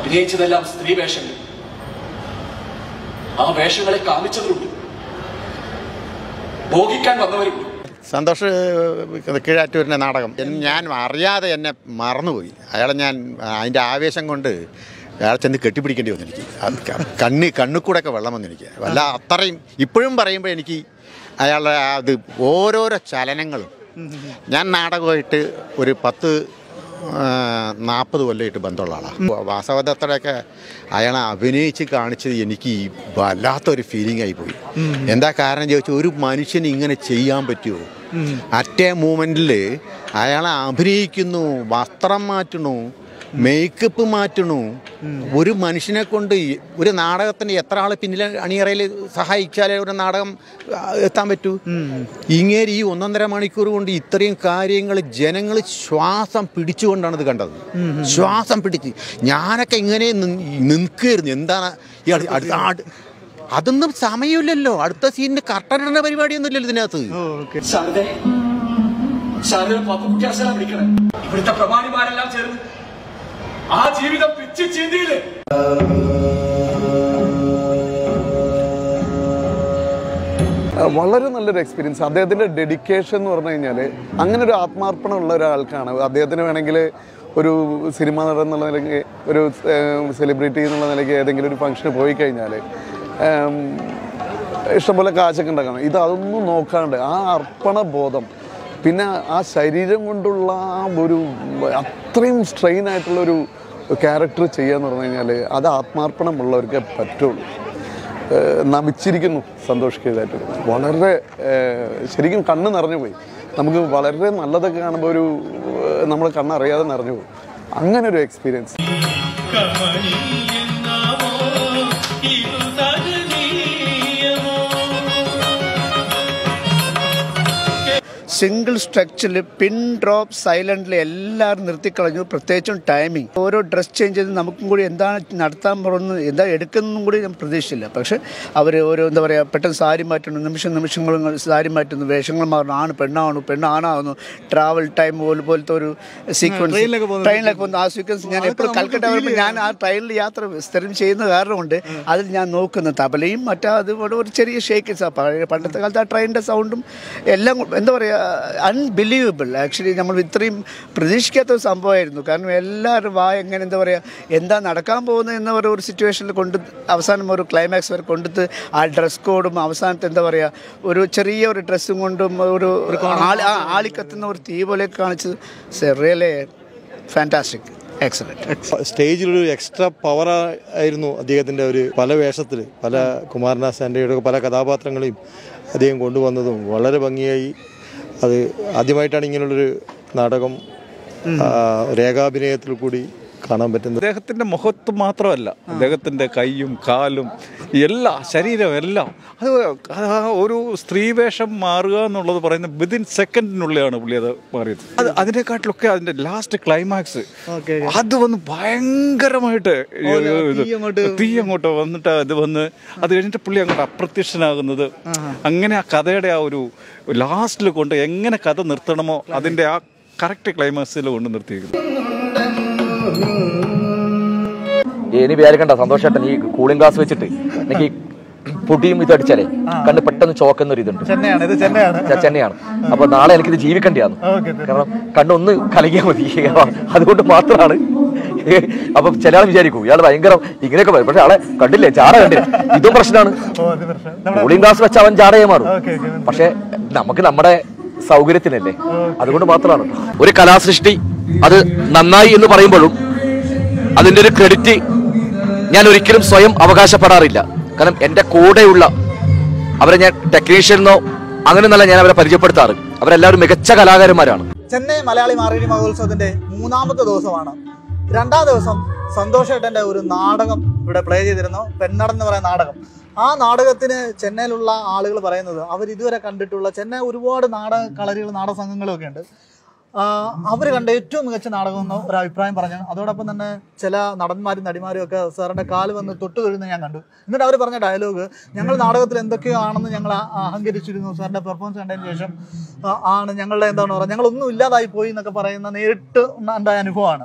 അഭിനയിച്ചതെല്ലാം സ്ത്രീ വേഷങ്ങൾ ആ വേഷങ്ങളെ കാമിച്ചവരുണ്ട് ഭോഗിക്കാൻ വന്നവരുണ്ട് സന്തോഷ് കീഴാറ്റൂരിൻ്റെ നാടകം എൻ- ഞാൻ അറിയാതെ എന്നെ മറന്നുപോയി അയാളെ ഞാൻ അതിൻ്റെ ആവേശം കൊണ്ട് അയാളെ ചെന്ന് കെട്ടിപ്പിടിക്കേണ്ടി വന്നു എനിക്ക് അത് ക- കണ്ണ് കണ്ണിൽ കൂടെയൊക്കെ വെള്ളം വന്നു എനിക്ക് വല്ല അത്രയും ഇപ്പോഴും പറയുമ്പോൾ എനിക്ക് അയാളുടെ ആ അത് ഓരോരോ ചലനങ്ങളും ഞാൻ നാടകമായിട്ട് ഒരു പത്ത് നാൽപ്പത് കൊല്ലമായിട്ട് ബന്ധമുള്ള ആളാണ് വാസവദത്തടൊക്കെ അയാളെ അഭിനയിച്ച് കാണിച്ചത് എനിക്ക് ഈ വല്ലാത്തൊരു ഫീലിംഗ് ആയി പോയി എന്താ കാരണം ചോദിച്ചാൽ ഒരു മനുഷ്യന് ഇങ്ങനെ ചെയ്യാൻ പറ്റുമോ അറ്റ മൂമെൻറ്റിൽ അയാളെ അഭിനയിക്കുന്നു വസ്ത്രം മാറ്റണു മേക്കപ്പ് മാറ്റണു ഒരു മനുഷ്യനെ കൊണ്ട് ഈ ഒരു നാടകത്തിന് എത്ര ആൾ പിന്നിൽ അണിയറയിൽ സഹായിച്ചാലേ ഒരു നാടകം ആ, എത്താൻ പറ്റൂ ഇങ്ങേര് ഈ ഒന്നൊന്നര മണിക്കൂർ കൊണ്ട് ഇത്രയും കാര്യങ്ങൾ ജനങ്ങൾ ശ്വാസം പിടിച്ചുകൊണ്ടാണ് ഇത് കണ്ടത് ശ്വാസം പിടിച്ച് ഞാനൊക്കെ ഇങ്ങനെ നിൽക്കുകയായിരുന്നു എന്താണ് ഈ അടു- അടുത്ത ആട് അതൊന്നും സമയമില്ലല്ലോ അടുത്ത സീനിന് കർട്ടനിടുന്ന പരിപാടിയൊന്നും ഇല്ലല്ലോ ഇതിനകത്ത് ശാരദേ ശാരദ പപ്പുക്കുട്ടിയാശാല വിളിക്കണം ഇവിടുത്തെ പ്രമാണിമാരെല്ലാം ചേർന്ന് ആ ജീവിതം പിച്ച് ചീന്തിയില്ലേ വളരെ നല്ലൊരു എക്സ്പീരിയൻസ് അദ്ദേഹത്തിൻ്റെ ഡെഡിക്കേഷൻ എന്ന് പറഞ്ഞു കഴിഞ്ഞാൽ അങ്ങനെ ഒരു ആത്മാർപ്പണം ഉള്ള ഒരാൾക്കാണ് അദ്ദേഹത്തിന് വേണമെങ്കിൽ ഒരു സിനിമ നടൻ എന്നുള്ള നിലയ്ക്ക് ഒരു സെലിബ്രിറ്റി എന്നുള്ള നിലയ്ക്ക് ഏതെങ്കിലും ഒരു ഫംഗ്ഷന് പോയി കഴിഞ്ഞാൽ ഇഷ്ടംപോലെ കാശൊക്കെ ഉണ്ടാക്കണം ഇത് അതൊന്നും നോക്കാണ്ട് ആ അർപ്പണ ബോധം പിന്നെ ആ ശരീരം കൊണ്ടുള്ള ആ ഒരു അത്രയും സ്ട്രെയിൻ ആയിട്ടുള്ള ഒരു ക്യാരക്ടർ ചെയ്യാന്ന് പറഞ്ഞു കഴിഞ്ഞാൽ അത് ആത്മാർപ്പണമുള്ളവർക്ക് പറ്റുള്ളൂ ഏഹ് നമിച്ചിരിക്കുന്നു സന്തോഷ് കീഴാറ്റൂർ വളരെ ഏഹ് ശരിക്കും കണ്ണ് നിറഞ്ഞു പോയി നമുക്ക് വളരെ നല്ലതൊക്കെ കാണുമ്പോൾ ഒരു നമ്മൾ കണ്ണറിയാതെ നിറഞ്ഞു പോകും അങ്ങനെ ഒരു എക്സ്പീരിയൻസ് സിംഗിൾ സ്ട്രക്ചറിൽ പിൻ ഡ്രോപ്പ് സൈലന്റിൽ എല്ലാവരും നിർത്തിക്കളഞ്ഞു പ്രത്യേകിച്ചും ടൈമിംഗ് ഓരോ ഡ്രസ് ചേഞ്ച് ചെയ്ത് നമുക്കും കൂടി എന്താണ് നടത്താൻ പോകുന്നത് എന്താ എടുക്കുന്നതും കൂടി ഞാൻ പ്രതീക്ഷിച്ചില്ല പക്ഷെ അവർ ഓരോ എന്താ പറയുക പെട്ടെന്ന് സാരി മാറ്റുന്നു നിമിഷം നിമിഷങ്ങളും സാരി മാറ്റുന്നു വേഷങ്ങൾ മാറുന്നു ആണ് പെണ്ണാവുന്നു പെണ്ണ് ആണാവുന്നു ട്രാവൽ ടൈം പോലെ പോലത്തെ ഒരു സീക്വൻസ് ട്രെയിനിലൊക്കെ പോകുന്നു ആ സീക്വൻസ് ഞാൻ എപ്പോഴും കൽക്കട്ട വരുമ്പോൾ ഞാൻ ആ ട്രെയിനിൽ യാത്ര സ്ഥിരം ചെയ്യുന്ന കാരണമുണ്ട് അതിൽ ഞാൻ നോക്കുന്നു തബലയും മറ്റാ അത് ഒരു ചെറിയ ഷേക്ക് പഴയ പണ്ടത്തെ കാലത്ത് ആ ട്രെയിനിൻ്റെ സൗണ്ടും എല്ലാം കൂ- എന്താ പറയുക അൺബിലീവബിൾ ആക്ച്വലി നമ്മൾ ഇത്രയും പ്രതീക്ഷിക്കാത്ത ഒരു സംഭവമായിരുന്നു കാരണം എല്ലാവരും വാ എങ്ങനെ എന്താ പറയുക എന്താ നടക്കാൻ പോകുന്നത് എന്ന ഒരു ഒരു സിറ്റുവേഷനിൽ കൊണ്ട് അവസാനം ഒരു ക്ലൈമാക്സ് വരെ കൊണ്ടുത്ത് ആ ഡ്രസ് കോഡും അവസാനത്തെ എന്താ പറയുക ഒരു ചെറിയ ഒരു ഡ്രസ്സും കൊണ്ടും ഒരു ആളി ആ ആളിക്കത്തുന്ന ഒരു തീ പോലെ കാണിച്ചത് റിയലി ഫാൻറ്റാസ്റ്റിക് എക്സലൻറ്റ് സ്റ്റേജിലൊരു എക്സ്ട്രാ പവർ ആയിരുന്നു അദ്ദേഹത്തിൻ്റെ ഒരു പല വേഷത്തിൽ പല കുമാരനാശാൻ്റെയുടെ പല കഥാപാത്രങ്ങളെയും അദ്ദേഹം കൊണ്ടുവന്നതും വളരെ ഭംഗിയായി അത് ആദ്യമായിട്ടാണ് ഇങ്ങനെയുള്ളൊരു നാടകം ആ, രേഖാഭിനയത്തിൽ കൂടി കാണാൻ പറ്റുന്നത് അദ്ദേഹത്തിൻ്റെ മുഖത്ത് മാത്രമല്ല അദ്ദേഹത്തിൻ്റെ കൈയും കാലും എല്ലാ ശരീരം എല്ലാം അത് ആ ഒരു സ്ത്രീവേഷം മാറുക എന്നുള്ളത് പറയുന്നത് വിതിൻ സെക്കൻഡിനുള്ളിലാണ് പുള്ളി അത് മാറിയത് അത് അതിനെക്കാട്ടിലൊക്കെ അതിൻ്റെ ലാസ്റ്റ് ക്ലൈമാക്സ് അത് വന്ന് ഭയങ്കരമായിട്ട് ഇത് തീ അങ്ങോട്ട് വന്നിട്ട് അത് വന്ന് അത് കഴിഞ്ഞിട്ട് പുള്ളി അങ്ങോട്ട് അപ്രത്യക്ഷനാകുന്നത് അങ്ങനെ ആ കഥയുടെ ആ ഒരു ലാസ്റ്റിൽ കൊണ്ട് എങ്ങനെ കഥ നിർത്തണമോ അതിൻ്റെ ആ കറക്റ്റ് ക്ലൈമാക്സിൽ കൊണ്ട് നിർത്തിയിരിക്കുന്നു ഇനി വിചാരിക്കണ്ട സന്തോഷേട്ടൻ ഈ കൂളിംഗ് ഗ്ലാസ് വെച്ചിട്ട് എനിക്ക് ഈ പൊടിയും ഇത് അടിച്ചാലേ കണ്ണ് പെട്ടെന്ന് ചോക്കുന്ന ഒരു ഇതുണ്ട് ചെന്നൈയാണ് ഇത് ചെന്നൈയാണ് ചെ- ചെന്നൈയാണ് അപ്പൊ നാളെ എനിക്കിത് ജീവിക്കേണ്ടിയാണ് കാരണം കണ്ണൊന്ന് കലങ്ങിയാൽ മതി അതുകൊണ്ട് മാത്രമാണ് അപ്പൊ ചില ആൾ വിചാരിക്കും ഇയാൾ ഭയങ്കര ഇങ്ങനെയൊക്കെ പറയും പക്ഷെ ആളെ കണ്ടില്ലേ ചാട കണ്ടില്ല ഇതും പ്രശ്നമാണ് കൂളിംഗ് ഗ്ലാസ് വെച്ച് അവൻ ചാടയെ മാറും പക്ഷെ നമുക്ക് നമ്മുടെ സൗകര്യത്തിനല്ലേ അതുകൊണ്ട് മാത്രമാണ് ഒരു കലാസൃഷ്ടി അത് നന്നായി എന്ന് പറയുമ്പോഴും അതിന്റെ ഒരു ക്രെഡിറ്റ് ഞാൻ ഒരിക്കലും സ്വയം അവകാശപ്പെടാറില്ല കാരണം എൻ്റെ കൂടെയുള്ള അവരെ ഞാൻ ടെക്നീഷ്യനെന്നോ അങ്ങനെയൊന്നല്ല ഞാൻ അവരെ പരിചയപ്പെടുത്താറ് അവരെല്ലാവരും മികച്ച കലാകാരന്മാരാണ് ചെന്നൈ മലയാളി മാർഗഴി മഹോത്സവത്തിന്റെ മൂന്നാമത്തെ ദിവസമാണ് രണ്ടാം ദിവസം സന്തോഷ് ഏട്ടന്റെ ഒരു നാടകം ഇവിടെ പ്ലേ ചെയ്തിരുന്നു പെണ്ണടൻ എന്ന് പറയുന്ന നാടകം ആ നാടകത്തിന് ചെന്നൈയിലുള്ള ആളുകൾ പറയുന്നത് അവർ ഇതുവരെ കണ്ടിട്ടുള്ള ചെന്നൈ ഒരുപാട് നാടക കളരികൾ നാടക സംഘങ്ങളും ഒക്കെ ഉണ്ട് അവർ കണ്ട ഏറ്റവും മികച്ച നാടകം എന്ന് ഒരു അഭിപ്രായം പറഞ്ഞു അതോടൊപ്പം തന്നെ ചില നടന്മാരും നടിമാരും ഒക്കെ സാറിന്റെ കാല് വന്ന് തൊട്ട് തൊഴുന്ന ഞാൻ കണ്ടു എന്നിട്ട് അവർ പറഞ്ഞ ഡയലോഗ് ഞങ്ങൾ നാടകത്തിൽ എന്തൊക്കെയോ ആണെന്ന് ഞങ്ങൾ ആ- അഹങ്കരിച്ചിരുന്നു സാറിന്റെ പെർഫോമൻസ് കണ്ടതിന് ശേഷം ആ, ആണ് ഞങ്ങളുടെ എന്താണ് പറയുക ഞങ്ങളൊന്നും ഇല്ലാതായി പോയി എന്നൊക്കെ പറയുന്ന നേരിട്ട് ഉണ്ടായ അനുഭവമാണ്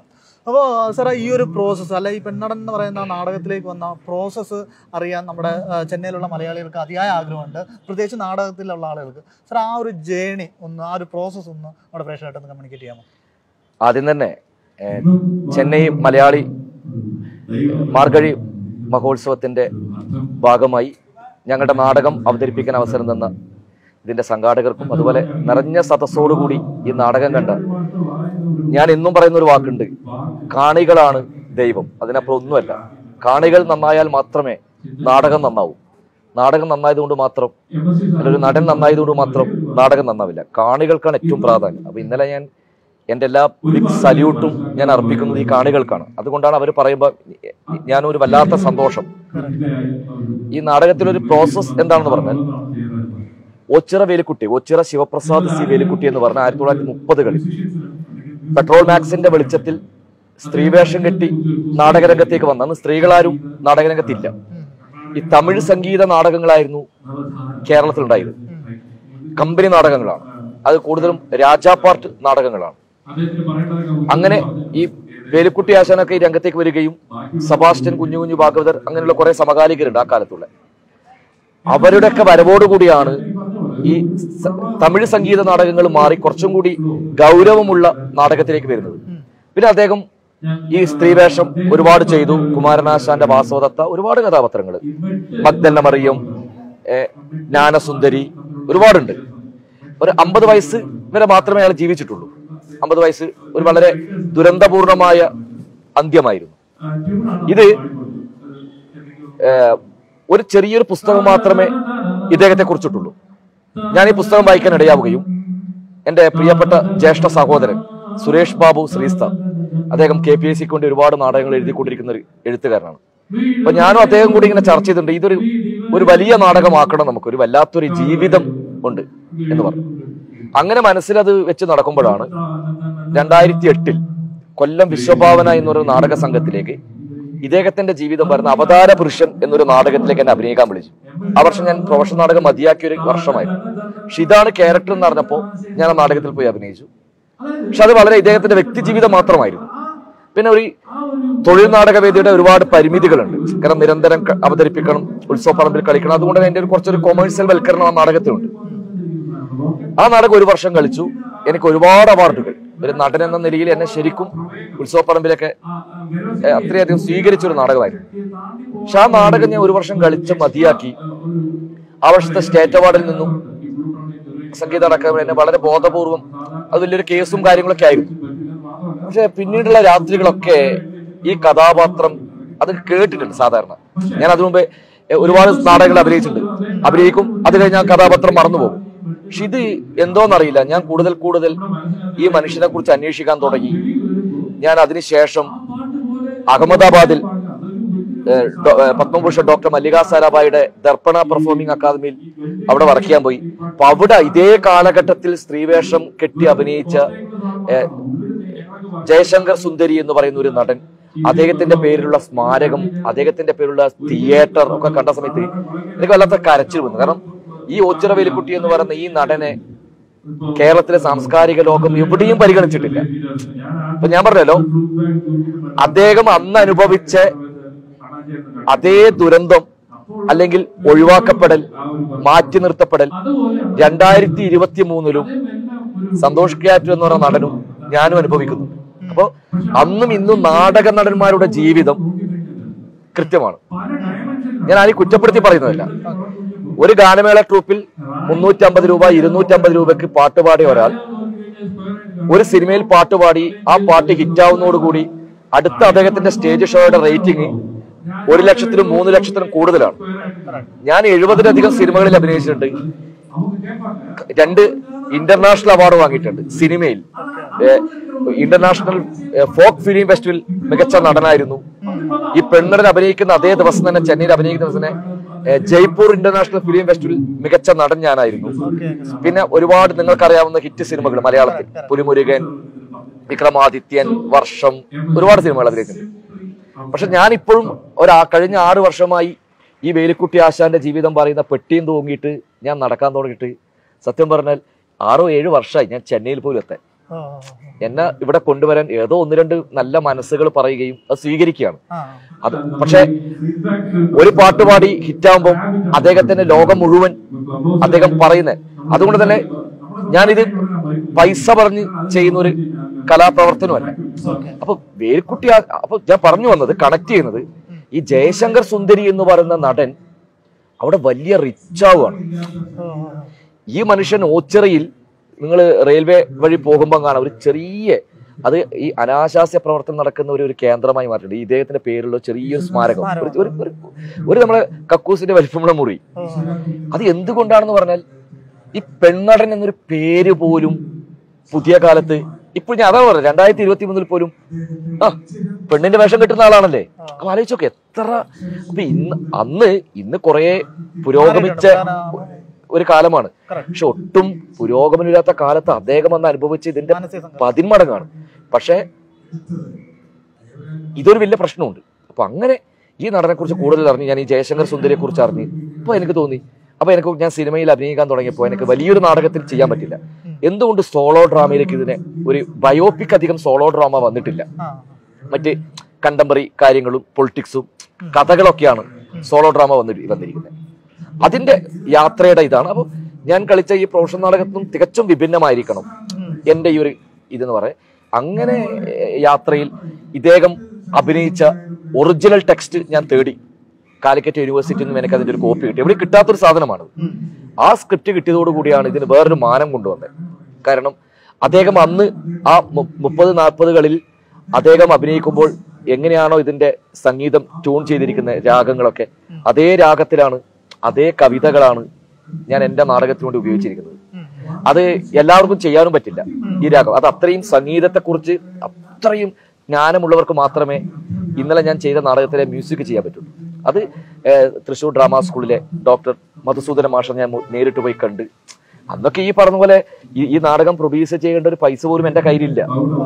അപ്പോൾ സാറേ ഈ ഒരു പ്രോസസ്സ് അല്ലെ ഈ പെണ്ണടൻ എന്ന് പറയുന്ന നാടകത്തിലേക്ക് വന്ന പ്രോസസ്സ് അറിയാൻ നമ്മുടെ ആ, ചെന്നൈയിലുള്ള മലയാളികൾക്ക് അതിയായ ആഗ്രഹമുണ്ട് പ്രത്യേകിച്ച് നാടകത്തിലുള്ള ആളുകൾക്ക് സാർ ആ ഒരു ജേണി ഒന്ന് ആ ഒരു പ്രോസസ്സ് ഒന്ന് നമ്മുടെ പ്രേക്ഷകരായിട്ടൊന്ന് കമ്മ്യൂണിക്കേറ്റ് ചെയ്യാമോ ആദ്യം തന്നെ ഏഹ്, ചെന്നൈ മലയാളി മാർഗഴി മഹോത്സവത്തിന്റെ ഭാഗമായി ഞങ്ങളുടെ നാടകം അവതരിപ്പിക്കാൻ അവസരം തന്ന ഇതിന്റെ സംഘാടകർക്കും അതുപോലെ നിറഞ്ഞ സദസ്സോടുകൂടി ഈ നാടകം കണ്ട ഞാൻ എന്നും പറയുന്ന ഒരു വാക്കുണ്ട് കാണികളാണ് ദൈവം അതിനപ്പുറം ഒന്നുമല്ല കാണികൾ നന്നായാൽ മാത്രമേ നാടകം നന്നാവൂ നാടകം നന്നായതുകൊണ്ട് മാത്രം അല്ല ഒരു നടൻ നന്നായതുകൊണ്ട് മാത്രം നാടകം നന്നാവില്ല കാണികൾക്കാണ് ഏറ്റവും പ്രാധാന്യം അപ്പൊ ഇന്നലെ ഞാൻ എൻ്റെ എല്ലാ ബിഗ് സല്യൂട്ടും ഞാൻ അർപ്പിക്കുന്നത് ഈ കാണികൾക്കാണ് അതുകൊണ്ടാണ് അവർ പറയുമ്പോൾ ഞാനൊരു വല്ലാത്ത സന്തോഷം ഈ നാടകത്തിലൊരു പ്രോസസ് എന്താണെന്ന് പറഞ്ഞാൽ ഒച്ചിറ വേലിക്കുട്ടി ഒച്ചിറ ശിവപ്രസാദ് സി വേലിക്കുട്ടി എന്ന് പറഞ്ഞ ആയിരത്തി തൊള്ളായിരത്തി മുപ്പതുകളിൽ പെട്രോൾ മാക്സിന്റെ വെളിച്ചത്തിൽ സ്ത്രീവേഷം കെട്ടി നാടകരംഗത്തേക്ക് വന്ന അന്ന് സ്ത്രീകളാരും നാടകരംഗത്തില്ല ഈ തമിഴ് സംഗീത നാടകങ്ങളായിരുന്നു കേരളത്തിലുണ്ടായത് കമ്പനി നാടകങ്ങളാണ് അത് കൂടുതലും രാജാപാർട്ട് നാടകങ്ങളാണ് അങ്ങനെ ഈ വേലുക്കുട്ടി ആശാനൊക്കെ ഈ രംഗത്തേക്ക് വരികയും സബാസ്റ്റ്യൻ കുഞ്ഞു കുഞ്ഞു ഭാഗവതർ അങ്ങനെയുള്ള കുറെ സമകാലികരുണ്ട് ആ കാലത്തുള്ള അവരുടെയൊക്കെ വരവോടുകൂടിയാണ് ഈ സ- തമിഴ് സംഗീത നാടകങ്ങൾ മാറി കുറച്ചും കൂടി ഗൗരവമുള്ള നാടകത്തിലേക്ക് വരുന്നത് പിന്നെ അദ്ദേഹം ഈ സ്ത്രീവേഷം ഒരുപാട് ചെയ്തു കുമാരനാശാന്റെ വാസവദത്ത ഒരുപാട് കഥാപാത്രങ്ങൾ മഗ്ദല്ല മറിയം ഏ, ജ്ഞാനസുന്ദരി ഒരുപാടുണ്ട് ഒരു അമ്പത് വയസ്സ് വരെ മാത്രമേ അയാൾ ജീവിച്ചിട്ടുള്ളൂ അമ്പത് വയസ്സ് ഒരു വളരെ ദുരന്തപൂർണമായ അന്ത്യമായിരുന്നു ഇത് ഏഹ്, ഒരു ചെറിയൊരു പുസ്തകം മാത്രമേ ഇദ്ദേഹത്തെ കുറിച്ചിട്ടുള്ളൂ ഞാൻ ഈ പുസ്തകം വായിക്കാൻ ഇടയാവുകയും എൻ്റെ പ്രിയപ്പെട്ട ജ്യേഷ്ഠ സഹോദരൻ സുരേഷ് ബാബു ശ്രീസ്ത അദ്ദേഹം കെ പി എസ് സിക്ക് വേണ്ടി ഒരുപാട് നാടകങ്ങൾ എഴുതിക്കൊണ്ടിരിക്കുന്ന ഒരു എഴുത്തുകാരനാണ് അപ്പൊ ഞാനും അദ്ദേഹം കൂടി ഇങ്ങനെ ചർച്ച ചെയ്തിട്ടുണ്ട് ഇതൊരു ഒരു വലിയ നാടകമാക്കണം നമുക്ക് ഒരു വല്ലാത്തൊരു ജീവിതം ഉണ്ട് എന്ന് പറഞ്ഞു അങ്ങനെ മനസ്സിലത് വെച്ച് നടക്കുമ്പോഴാണ് രണ്ടായിരത്തി എട്ടിൽ കൊല്ലം വിശ്വഭാവന എന്നൊരു നാടക സംഘത്തിലേക്ക് ഇദ്ദേഹത്തിന്റെ ജീവിതം പറയുന്ന അവതാര പുരുഷൻ എന്നൊരു നാടകത്തിലേക്ക് എന്നെ അഭിനയിക്കാൻ വിളിച്ചു ആ വർഷം ഞാൻ പ്രൊഫഷണൽ നാടകം മതിയാക്കിയ ഒരു വർഷമായിരുന്നു പക്ഷെ ഇതാണ് ക്യാരക്ടർ എന്ന് പറഞ്ഞപ്പോൾ ഞാൻ ആ നാടകത്തിൽ പോയി അഭിനയിച്ചു പക്ഷെ അത് വളരെ ഇദ്ദേഹത്തിന്റെ വ്യക്തി ജീവിതം മാത്രമായിരുന്നു പിന്നെ ഒരു തൊഴിൽ നാടകവേദിയുടെ ഒരുപാട് പരിമിതികളുണ്ട് കാരണം നിരന്തരം ക- അവതരിപ്പിക്കണം ഉത്സവ പറമ്പിൽ കളിക്കണം അതുകൊണ്ട് തന്നെ എൻ്റെ ഒരു കുറച്ചൊരു കൊമേഴ്സ്യൽ വൽക്കരണം ആ നാടകത്തിലുണ്ട് ആ നാടകം ഒരു വർഷം കളിച്ചു എനിക്ക് ഒരുപാട് അവാർഡുകൾ ഒരു നടൻ എന്ന നിലയിൽ എന്നെ ശരിക്കും ഉത്സവപ്പറമ്പിലൊക്കെ ഏ, അത്രയധികം സ്വീകരിച്ച ഒരു നാടകമായിരുന്നു പക്ഷെ ആ നാടകം ഞാൻ ഒരു വർഷം കളിച്ച് മതിയാക്കി ആ വർഷത്തെ സ്റ്റേറ്റ് അവാർഡിൽ നിന്നും സംഗീത അടക്കം എന്നെ വളരെ ബോധപൂർവം അത് വലിയൊരു കേസും കാര്യങ്ങളൊക്കെ ആയിരുന്നു പക്ഷെ പിന്നീടുള്ള രാത്രികളൊക്കെ ഈ കഥാപാത്രം അത് കേട്ടിട്ടുണ്ട് സാധാരണ ഞാൻ അതിനു മുമ്പേ എ, ഒരുപാട് നാടകങ്ങൾ അഭിനയിച്ചിട്ടുണ്ട് അഭിനയിക്കും അത് കഴിഞ്ഞ് ആ കഥാപാത്രം മറന്നുപോകും പക്ഷെ ഇത് എന്തോന്നറിയില്ല ഞാൻ കൂടുതൽ കൂടുതൽ ഈ മനുഷ്യനെ കുറിച്ച് അന്വേഷിക്കാൻ തുടങ്ങി ഞാൻ അതിനുശേഷം അഹമ്മദാബാദിൽ ഏഹ്, ഡോ- ഏഹ്, പത്മഭൂഷൺ ഡോക്ടർ മല്ലിക സാരാഭായിയുടെ ദർപ്പണ പെർഫോമിംഗ് അക്കാദമിയിൽ അവിടെ വർക്ക് ചെയ്യാൻ പോയി അപ്പൊ അവിടെ ഇതേ കാലഘട്ടത്തിൽ സ്ത്രീവേഷം കെട്ടി അഭിനയിച്ച ഏഹ്, ജയശങ്കർ സുന്ദരി എന്ന് പറയുന്ന ഒരു നടൻ അദ്ദേഹത്തിന്റെ പേരിലുള്ള സ്മാരകം അദ്ദേഹത്തിന്റെ പേരിലുള്ള തിയേറ്റർ ഒക്കെ കണ്ട സമയത്ത് എനിക്ക് വല്ലാത്ത കരച്ചിൽ വന്നു കാരണം ഈ ഓച്ചിറ വേലിക്കുട്ടി എന്ന് പറയുന്ന ഈ നടനെ കേരളത്തിലെ സാംസ്കാരിക ലോകം എവിടെയും പരിഗണിച്ചിട്ടില്ല ഇപ്പൊ ഞാൻ പറഞ്ഞല്ലോ അദ്ദേഹം അന്ന് അനുഭവിച്ച അതേ ദുരന്തം അല്ലെങ്കിൽ ഒഴിവാക്കപ്പെടൽ മാറ്റി നിർത്തപ്പെടൽ രണ്ടായിരത്തി ഇരുപത്തി മൂന്നിലും സന്തോഷ് ക്യാറ്റ് എന്ന് പറയുന്ന നടനും ഞാനും അനുഭവിക്കുന്നു അപ്പോ അന്നും ഇന്നും നാടക നടന്മാരുടെ ജീവിതം കൃത്യമാണ് ഞാൻ ആരെയും കുറ്റപ്പെടുത്തി പറയുന്നതല്ല ഒരു ഗാനമേള ട്രൂപ്പിൽ മുന്നൂറ്റി അമ്പത് രൂപ ഇരുന്നൂറ്റി അമ്പത് രൂപയ്ക്ക് പാട്ട് പാടിയ ഒരാൾ ഒരു സിനിമയിൽ പാട്ട് പാടി ആ പാട്ട് ഹിറ്റാവുന്നതോടുകൂടി അടുത്ത അദ്ദേഹത്തിന്റെ സ്റ്റേജ് ഷോയുടെ റേറ്റിംഗ് ഒരു ലക്ഷത്തിനും മൂന്ന് ലക്ഷത്തിനും കൂടുതലാണ് ഞാൻ എഴുപതിലധികം സിനിമകളിൽ അഭിനയിച്ചിട്ടുണ്ട് രണ്ട് ഇന്റർനാഷണൽ അവാർഡ് വാങ്ങിയിട്ടുണ്ട് സിനിമയിൽ ഏഹ്, ഇന്റർനാഷണൽ ഏഹ്, ഫോക്ക് ഫിലിം ഫെസ്റ്റിവൽ മികച്ച നടനായിരുന്നു ഈ പെണ്ണടൻ അഭിനയിക്കുന്ന അതേ ദിവസം തന്നെ ചെന്നൈയിൽ അഭിനയിക്കുന്ന ദിവസം തന്നെ ഏഹ്, ജയ്പൂർ ഇന്റർനാഷണൽ ഫിലിം ഫെസ്റ്റിവൽ മികച്ച നടൻ ഞാനായിരുന്നു പിന്നെ ഒരുപാട് നിങ്ങൾക്കറിയാവുന്ന ഹിറ്റ് സിനിമകൾ മലയാളത്തിൽ പുലിമുരുകൻ വിക്രമാദിത്യൻ വർഷം ഒരുപാട് സിനിമകൾ അഭിനയിച്ചിട്ടുണ്ട് പക്ഷെ ഞാൻ ഇപ്പോഴും ഒരാ കഴിഞ്ഞ ആറ് വർഷമായി ഈ വേലിക്കുട്ടി ആശാന്റെ ജീവിതം പറയുന്ന പെട്ടിയും തൂങ്ങിയിട്ട് ഞാൻ നടക്കാൻ തുടങ്ങിയിട്ട് സത്യം പറഞ്ഞാൽ ആറോ ഏഴ് വർഷമായി ഞാൻ ചെന്നൈയിൽ പോലും എത്താൻ എന്നെ ഇവിടെ കൊണ്ടുവരാൻ ഏതോ ഒന്ന് രണ്ട് നല്ല മനസ്സുകൾ പറയുകയും അത് സ്വീകരിക്കുകയാണ് അത് പക്ഷെ ഒരു പാട്ട് പാടി ഹിറ്റാകുമ്പോൾ അദ്ദേഹത്തിന്റെ ലോകം മുഴുവൻ അദ്ദേഹം പറയുന്നത് അതുകൊണ്ട് തന്നെ ഞാനിത് പൈസ പറഞ്ഞ് ചെയ്യുന്ന ഒരു കലാപ്രവർത്തനമല്ല അപ്പൊ വേൽക്കുട്ടി ആ- അപ്പൊ ഞാൻ പറഞ്ഞു വന്നത് കണക്ട് ചെയ്യുന്നത് ഈ ജയശങ്കർ സുന്ദരി എന്ന് പറയുന്ന നടൻ അവിടെ വലിയ റിച്ച് ആവുകയാണ് ഈ മനുഷ്യൻ ഓച്ചിറയിൽ നിങ്ങൾ റെയിൽവേ വഴി പോകുമ്പോൾ കാണാം ഒരു ചെറിയ അത് ഈ അനാശാസ്യ പ്രവർത്തനം നടക്കുന്ന ഒരു ഒരു കേന്ദ്രമായി മാറ്റിയിട്ടുണ്ട് ഈ ഇദ്ദേഹത്തിന്റെ പേരുള്ള ചെറിയൊരു സ്മാരകം ഒരു- ഒരു ഒരു- ഒരു നമ്മളെ കക്കൂസിന്റെ വലിപ്പമുള്ള മുറി അത് എന്തുകൊണ്ടാണെന്ന് പറഞ്ഞാൽ ഈ പെണ്ണടൻ എന്നൊരു പേര് പോലും പുതിയ കാലത്ത് ഇപ്പോൾ ഞാൻ അതാണ് പറഞ്ഞത് രണ്ടായിരത്തി ഇരുപത്തി മൂന്നിൽ പോലും ആ പെണ്ണിന്റെ വേഷം കെട്ടുന്ന ആളാണല്ലേ അപ്പൊ ആലോചിച്ചോക്കെ എത്ര അപ്പൊ ഇന്ന് അന്ന് ഇന്ന് കുറെ പുരോഗമിച്ച ഒരു കാലമാണ് പക്ഷെ ഒട്ടും പുരോഗമനമില്ലാത്ത കാലത്ത് അദ്ദേഹം അന്ന് അനുഭവിച്ച ഇതിന്റെ പതിന്മടങ്ങാണ് പക്ഷെ ഇതൊരു വലിയ പ്രശ്നമുണ്ട് അപ്പൊ അങ്ങനെ ഈ നടനെ കുറിച്ച് കൂടുതൽ അറിഞ്ഞു ഞാൻ ഈ ജയശങ്കർ സുന്ദരിയെ കുറിച്ച് അറിഞ്ഞു അപ്പൊ എനിക്ക് തോന്നി അപ്പൊ എനിക്ക് ഞാൻ സിനിമയിൽ അഭിനയിക്കാൻ തുടങ്ങിയപ്പോൾ എനിക്ക് വലിയൊരു നാടകത്തിൽ ചെയ്യാൻ പറ്റില്ല എന്തുകൊണ്ട് സോളോ ഡ്രാമയിലേക്ക് ഇതിനെ ഒരു ബയോപിക് അധികം സോളോ ഡ്രാമ വന്നിട്ടില്ല മറ്റ് കണ്ടംപററി കാര്യങ്ങളും പൊളിറ്റിക്സും കഥകളൊക്കെയാണ് സോളോ ഡ്രാമ വന്നിട്ട് വന്നിരിക്കുന്നത് അതിന്റെ യാത്രയുടെ ഇതാണ് അപ്പോൾ ഞാൻ കളിച്ച ഈ പ്രൊഫഷണൽ നാടകത്തിനും തികച്ചും വിഭിന്നമായിരിക്കണം എൻ്റെ ഈ ഒരു ഇതെന്ന് പറയാം അങ്ങനെ ഏഹ്, യാത്രയിൽ ഇദ്ദേഹം അഭിനയിച്ച ഒറിജിനൽ ടെക്സ്റ്റ് ഞാൻ തേടി കാലിക്കറ്റ് യൂണിവേഴ്സിറ്റിയിൽ നിന്നും എനിക്ക് അതിന്റെ ഒരു കോപ്പി കിട്ടി ഇവിടെ കിട്ടാത്തൊരു സാധനമാണ് ആ സ്ക്രിപ്റ്റ് കിട്ടിയതോടുകൂടിയാണ് ഇതിന് വേറൊരു മാനം കൊണ്ടുവന്നത് കാരണം അദ്ദേഹം അന്ന് ആ മു- മുപ്പത് നാൽപ്പതുകളിൽ അദ്ദേഹം അഭിനയിക്കുമ്പോൾ എങ്ങനെയാണോ ഇതിന്റെ സംഗീതം ട്യൂൺ ചെയ്തിരിക്കുന്ന രാഗങ്ങളൊക്കെ അതേ രാഗത്തിലാണ് അതേ കവിതകളാണ് ഞാൻ എന്റെ നാടകത്തിന് വേണ്ടി ഉപയോഗിച്ചിരിക്കുന്നത് അത് എല്ലാവർക്കും ചെയ്യാനും പറ്റില്ല ഈ രാഗം അത് അത്രയും സംഗീതത്തെക്കുറിച്ച് അത്രയും ജ്ഞാനമുള്ളവർക്ക് മാത്രമേ ഇന്നലെ ഞാൻ ചെയ്ത നാടകത്തിലെ മ്യൂസിക് ചെയ്യാൻ പറ്റുള്ളൂ അത് ഏഹ്, തൃശ്ശൂർ ഡ്രാമ സ്കൂളിലെ ഡോക്ടർ മധുസൂദന മാഷ ഞാൻ മു- നേരിട്ട് പോയി കണ്ട് അന്നൊക്കെ ഈ പറഞ്ഞ പോലെ ഈ ഈ നാടകം പ്രൊഡ്യൂസ് ചെയ്യേണ്ട ഒരു പൈസ പോലും എന്റെ കയ്യിലില്ല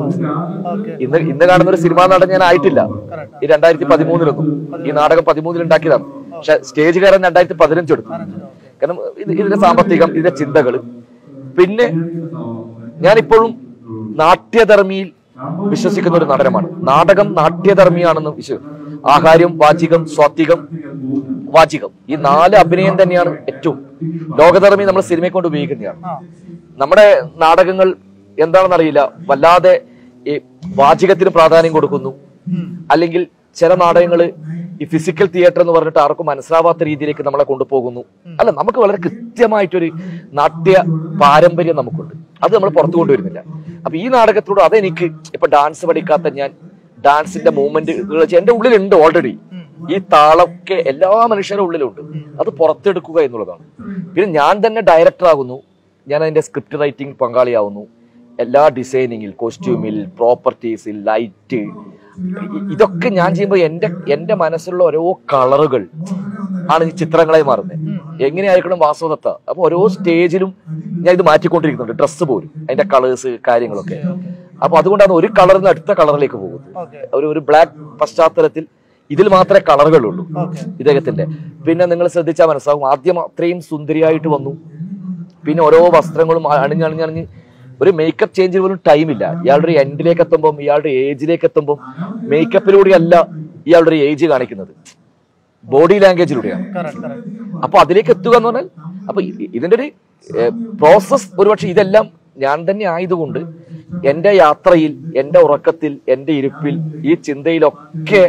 ഇന്ന് ഇന്ന് കാണുന്ന ഒരു സിനിമാ നടൻ ഞാൻ ആയിട്ടില്ല ഈ രണ്ടായിരത്തി പതിമൂന്നിലൊന്നും ഈ നാടകം പതിമൂന്നിൽ ഉണ്ടാക്കിയതാണ് പക്ഷെ സ്റ്റേജ് കയറാൻ രണ്ടായിരത്തി പതിനഞ്ച് എടുത്തു കാരണം ഇത് ഇതിന്റെ സാമ്പത്തികം ഇതിന്റെ ചിന്തകൾ പിന്നെ ഞാനിപ്പോഴും നാട്യധർമ്മിയിൽ വിശ്വസിക്കുന്ന ഒരു നടനമാണ് നാടകം നാട്യധർമ്മിയാണെന്ന് വിശ്വ ആഹാര്യം വാചികം സ്വാത്വികം വാചികം ഈ നാല് അഭിനയം തന്നെയാണ് ഏറ്റവും ലോകധർമ്മി നമ്മൾ സിനിമയെ കൊണ്ട് ഉപയോഗിക്കുന്നതാണ് നമ്മുടെ നാടകങ്ങൾ എന്താണെന്ന് അറിയില്ല വല്ലാതെ ഈ വാചികത്തിന് പ്രാധാന്യം കൊടുക്കുന്നു അല്ലെങ്കിൽ ചില നാടകങ്ങൾ ഈ ഫിസിക്കൽ തിയേറ്റർ എന്ന് പറഞ്ഞിട്ട് ആർക്കും മനസ്സിലാവാത്ത രീതിയിലേക്ക് നമ്മളെ കൊണ്ടുപോകുന്നു അല്ല നമുക്ക് വളരെ കൃത്യമായിട്ടൊരു നാട്യ പാരമ്പര്യം നമുക്കുണ്ട് അത് നമ്മൾ പുറത്തു കൊണ്ടുവരുന്നില്ല അപ്പൊ ഈ നാടകത്തിലൂടെ അതെനിക്ക് ഇപ്പൊ ഡാൻസ് പഠിക്കാത്ത ഞാൻ ഡാൻസിന്റെ മൂവ്മെന്റുകൾ എന്റെ ഉള്ളിലുണ്ട് ഓൾറെഡി ഈ താളമൊക്കെ എല്ലാ മനുഷ്യരുടെ ഉള്ളിലുണ്ട് അത് പുറത്തെടുക്കുക എന്നുള്ളതാണ് പിന്നെ ഞാൻ തന്നെ ഡയറക്ടർ ആകുന്നു ഞാൻ അതിന്റെ സ്ക്രിപ്റ്റ് റൈറ്റിംഗ് പങ്കാളിയാവുന്നു എല്ലാ ഡിസൈനിങ്ങിൽ കോസ്റ്റ്യൂമിൽ പ്രോപ്പർട്ടീസിൽ ലൈറ്റ് ഇതൊക്കെ ഞാൻ ചെയ്യുമ്പോൾ എൻ്റെ എൻ്റെ മനസ്സിലുള്ള ഓരോ കളറുകൾ ആണ് ഈ ചിത്രങ്ങളായി മാറുന്നത് എങ്ങനെയായിരിക്കണം വാസ്തവദത്ത അപ്പൊ ഓരോ സ്റ്റേജിലും ഞാൻ ഇത് മാറ്റിക്കൊണ്ടിരിക്കുന്നുണ്ട് ഡ്രസ്സ് പോലും അതിന്റെ കളേഴ്സ് കാര്യങ്ങളൊക്കെ അപ്പൊ അതുകൊണ്ടാണ് ഒരു കളറിൽ നിന്ന് അടുത്ത കളറിലേക്ക് പോകുന്നത് ഒരു ഒരു ബ്ലാക്ക് പശ്ചാത്തലത്തിൽ ഇതിൽ മാത്രമേ കളറുകളുള്ളൂ ഇദ്ദേഹത്തിന്റെ പിന്നെ നിങ്ങൾ ശ്രദ്ധിച്ചാൽ മനസ്സിലാവും ആദ്യം അത്രയും സുന്ദരിയായിട്ട് വന്നു പിന്നെ ഓരോ വസ്ത്രങ്ങളും അണിഞ്ഞണിഞ്ഞണിഞ്ഞ് ഒരു മേക്കപ്പ് ചേഞ്ചിന് പോലും ടൈമില്ല ഇയാളുടെ ഒരു എൻഡിലേക്ക് എത്തുമ്പോൾ ഇയാളുടെ ഏജിലേക്ക് എത്തുമ്പോൾ മേക്കപ്പിലൂടെ അല്ല ഇയാളുടെ ഒരു ഏജ് കാണിക്കുന്നത് ബോഡി ലാംഗ്വേജിലൂടെയാണ് അപ്പൊ അതിലേക്ക് എത്തുക എന്ന് പറഞ്ഞാൽ അപ്പൊ ഇ- ഇതിന്റെ ഒരു പ്രോസസ് ഒരുപക്ഷെ ഇതെല്ലാം ഞാൻ തന്നെ ആയതുകൊണ്ട് എന്റെ യാത്രയിൽ എന്റെ ഉറക്കത്തിൽ എന്റെ ഇരിപ്പിൽ ഈ ചിന്തയിലൊക്കെ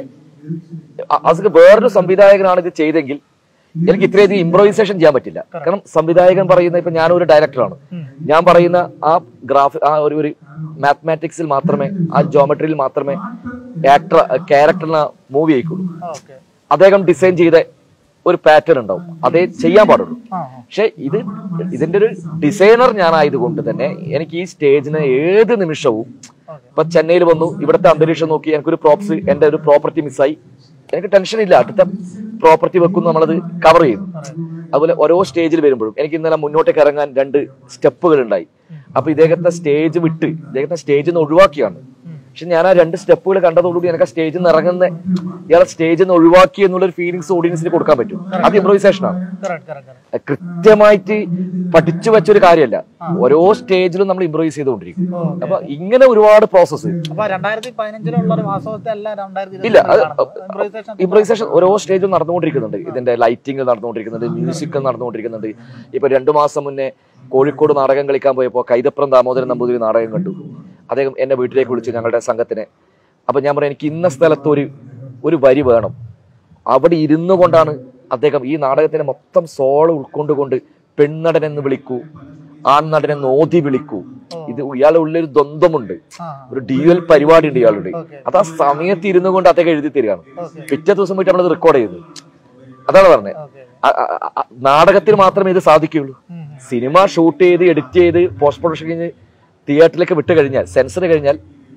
അ- അത് വേറൊരു സംവിധായകനാണ് ഇത് ചെയ്തെങ്കിൽ എനിക്ക് ഇത്രയധികം ഇംപ്രൈസേഷൻ ചെയ്യാൻ പറ്റില്ല കാരണം സംവിധായകൻ പറയുന്ന ഇപ്പൊ ഞാനൊരു ഡയറക്ടറാണ് ഞാൻ പറയുന്ന ആ ഗ്രാഫ് ആ ഒരു ഒരു മാത്തമാറ്റിക്സിൽ മാത്രമേ ആ ജോമെട്രിയിൽ മാത്രമേ ആക്ടർ ക്യാരക്ടറിനെ മൂവ് ചെയ്യിക്കുള്ളൂ അദ്ദേഹം ഡിസൈൻ ചെയ്ത ഒരു പാറ്റേൺ ഉണ്ടാവും അതേ ചെയ്യാൻ പാടുള്ളൂ പക്ഷെ ഇത് ഇതിന്റെ ഒരു ഡിസൈനർ ഞാനായതുകൊണ്ട് തന്നെ എനിക്ക് ഈ സ്റ്റേജിന് ഏത് നിമിഷവും ഇപ്പൊ ചെന്നൈയിൽ വന്നു ഇവിടുത്തെ അന്തരീക്ഷം നോക്കി എനിക്കൊരു പ്രോപ്സ് എന്റെ ഒരു പ്രോപ്പർട്ടി മിസ്സായി എനിക്ക് ടെൻഷൻ ഇല്ല അടുത്ത പ്രോപ്പർട്ടി വെക്കുന്നു നമ്മളത് കവർ ചെയ്യും അതുപോലെ ഓരോ സ്റ്റേജിൽ വരുമ്പോഴും എനിക്ക് ഇന്നലെ മുന്നോട്ടേക്ക് ഇറങ്ങാൻ രണ്ട് സ്റ്റെപ്പുകൾ ഉണ്ടായി അപ്പൊ ഇദ്ദേഹത്തെ സ്റ്റേജ് വിട്ട് ഇദ്ദേഹത്തെ സ്റ്റേജിൽ നിന്ന് ഒഴിവാക്കിയാണ് പക്ഷെ ഞാൻ ആ രണ്ട് സ്റ്റെപ്പുകൾ കണ്ടതോടുകൂടി എനിക്ക് ആ സ്റ്റേജിൽ നിന്ന് ഇറങ്ങുന്ന ഇയാളെ സ്റ്റേജിൽ നിന്ന് ഒഴിവാക്കി എന്നുള്ളൊരു ഫീലിങ്സ് ഓഡിയൻസിന് കൊടുക്കാൻ പറ്റും അത് ഇംപ്രൂവൈസേഷൻ ആണ് correct, correct, correct. കൃത്യമായിട്ട് പഠിച്ചു വെച്ചൊരു കാര്യമല്ല ഓരോ സ്റ്റേജിലും നമ്മൾ ഇംപ്രൂവൈസ് ചെയ്തുകൊണ്ടിരിക്കും അപ്പൊ ഇങ്ങനെ ഒരുപാട് പ്രോസസ്സ് അപ്പൊ രണ്ടായിരത്തി പതിനഞ്ചിലുള്ള ഒരു വാസ്തവത്തെ അല്ല രണ്ടായിരത്തി ഇല്ല അത് ഇംപ്രൈസേഷൻ ഇംപ്രൈസേഷൻ ഓരോ സ്റ്റേജും നടന്നുകൊണ്ടിരിക്കുന്നുണ്ട് ഇതിന്റെ ലൈറ്റിംഗ് നടന്നുകൊണ്ടിരിക്കുന്നുണ്ട് മ്യൂസിക് നടന്നുകൊണ്ടിരിക്കുന്നുണ്ട് ഇപ്പൊ രണ്ടു മാസം മുന്നേ കോഴിക്കോട് നാടകം കളിക്കാൻ പോയപ്പോൾ കൈതപ്രം ദാമോദരൻ നമ്പൂതിരി നാടകം കണ്ടു അദ്ദേഹം എന്നെ വീട്ടിലേക്ക് വിളിച്ചു ഞങ്ങളുടെ സംഘത്തിനെ അപ്പൊ ഞാൻ പറയാം എനിക്ക് ഇന്ന സ്ഥലത്ത് ഒരു ഒരു വരി വേണം അവിടെ ഇരുന്നു കൊണ്ടാണ് അദ്ദേഹം ഈ നാടകത്തിന്റെ മൊത്തം സോള് ഉൾക്കൊണ്ടുകൊണ്ട് പെണ്ണടൻ എന്ന് വിളിക്കൂ ആൺനടൻ എന്ന് ഓതി വിളിക്കൂ ഇത് ഇയാളുടെ ഉള്ളിലൊരു ദ്വന്ദ്വമുണ്ട് ഒരു ഡ്യുവൽ പരിപാടി ഉണ്ട് ഇയാളുടെ അത് ആ സമയത്ത് ഇരുന്നു കൊണ്ട് അദ്ദേഹം എഴുതി തരികയാണ് പിറ്റേ ദിവസം പോയിട്ട് നമ്മളത് റെക്കോർഡ് ചെയ്തു അതാണ് പറഞ്ഞത് അ- അ- അ- നാടകത്തിന് മാത്രമേ ഇത് സാധിക്കുകയുള്ളൂ സിനിമ ഷൂട്ട് ചെയ്ത് എഡിറ്റ് ചെയ്ത് പോസ്റ്റ് പ്രൊഡക്ഷൻ കഴിഞ്ഞ് തിയേറ്ററിലേക്ക് വിട്ട് കഴിഞ്ഞാൽ സെൻസർ കഴിഞ്ഞാൽ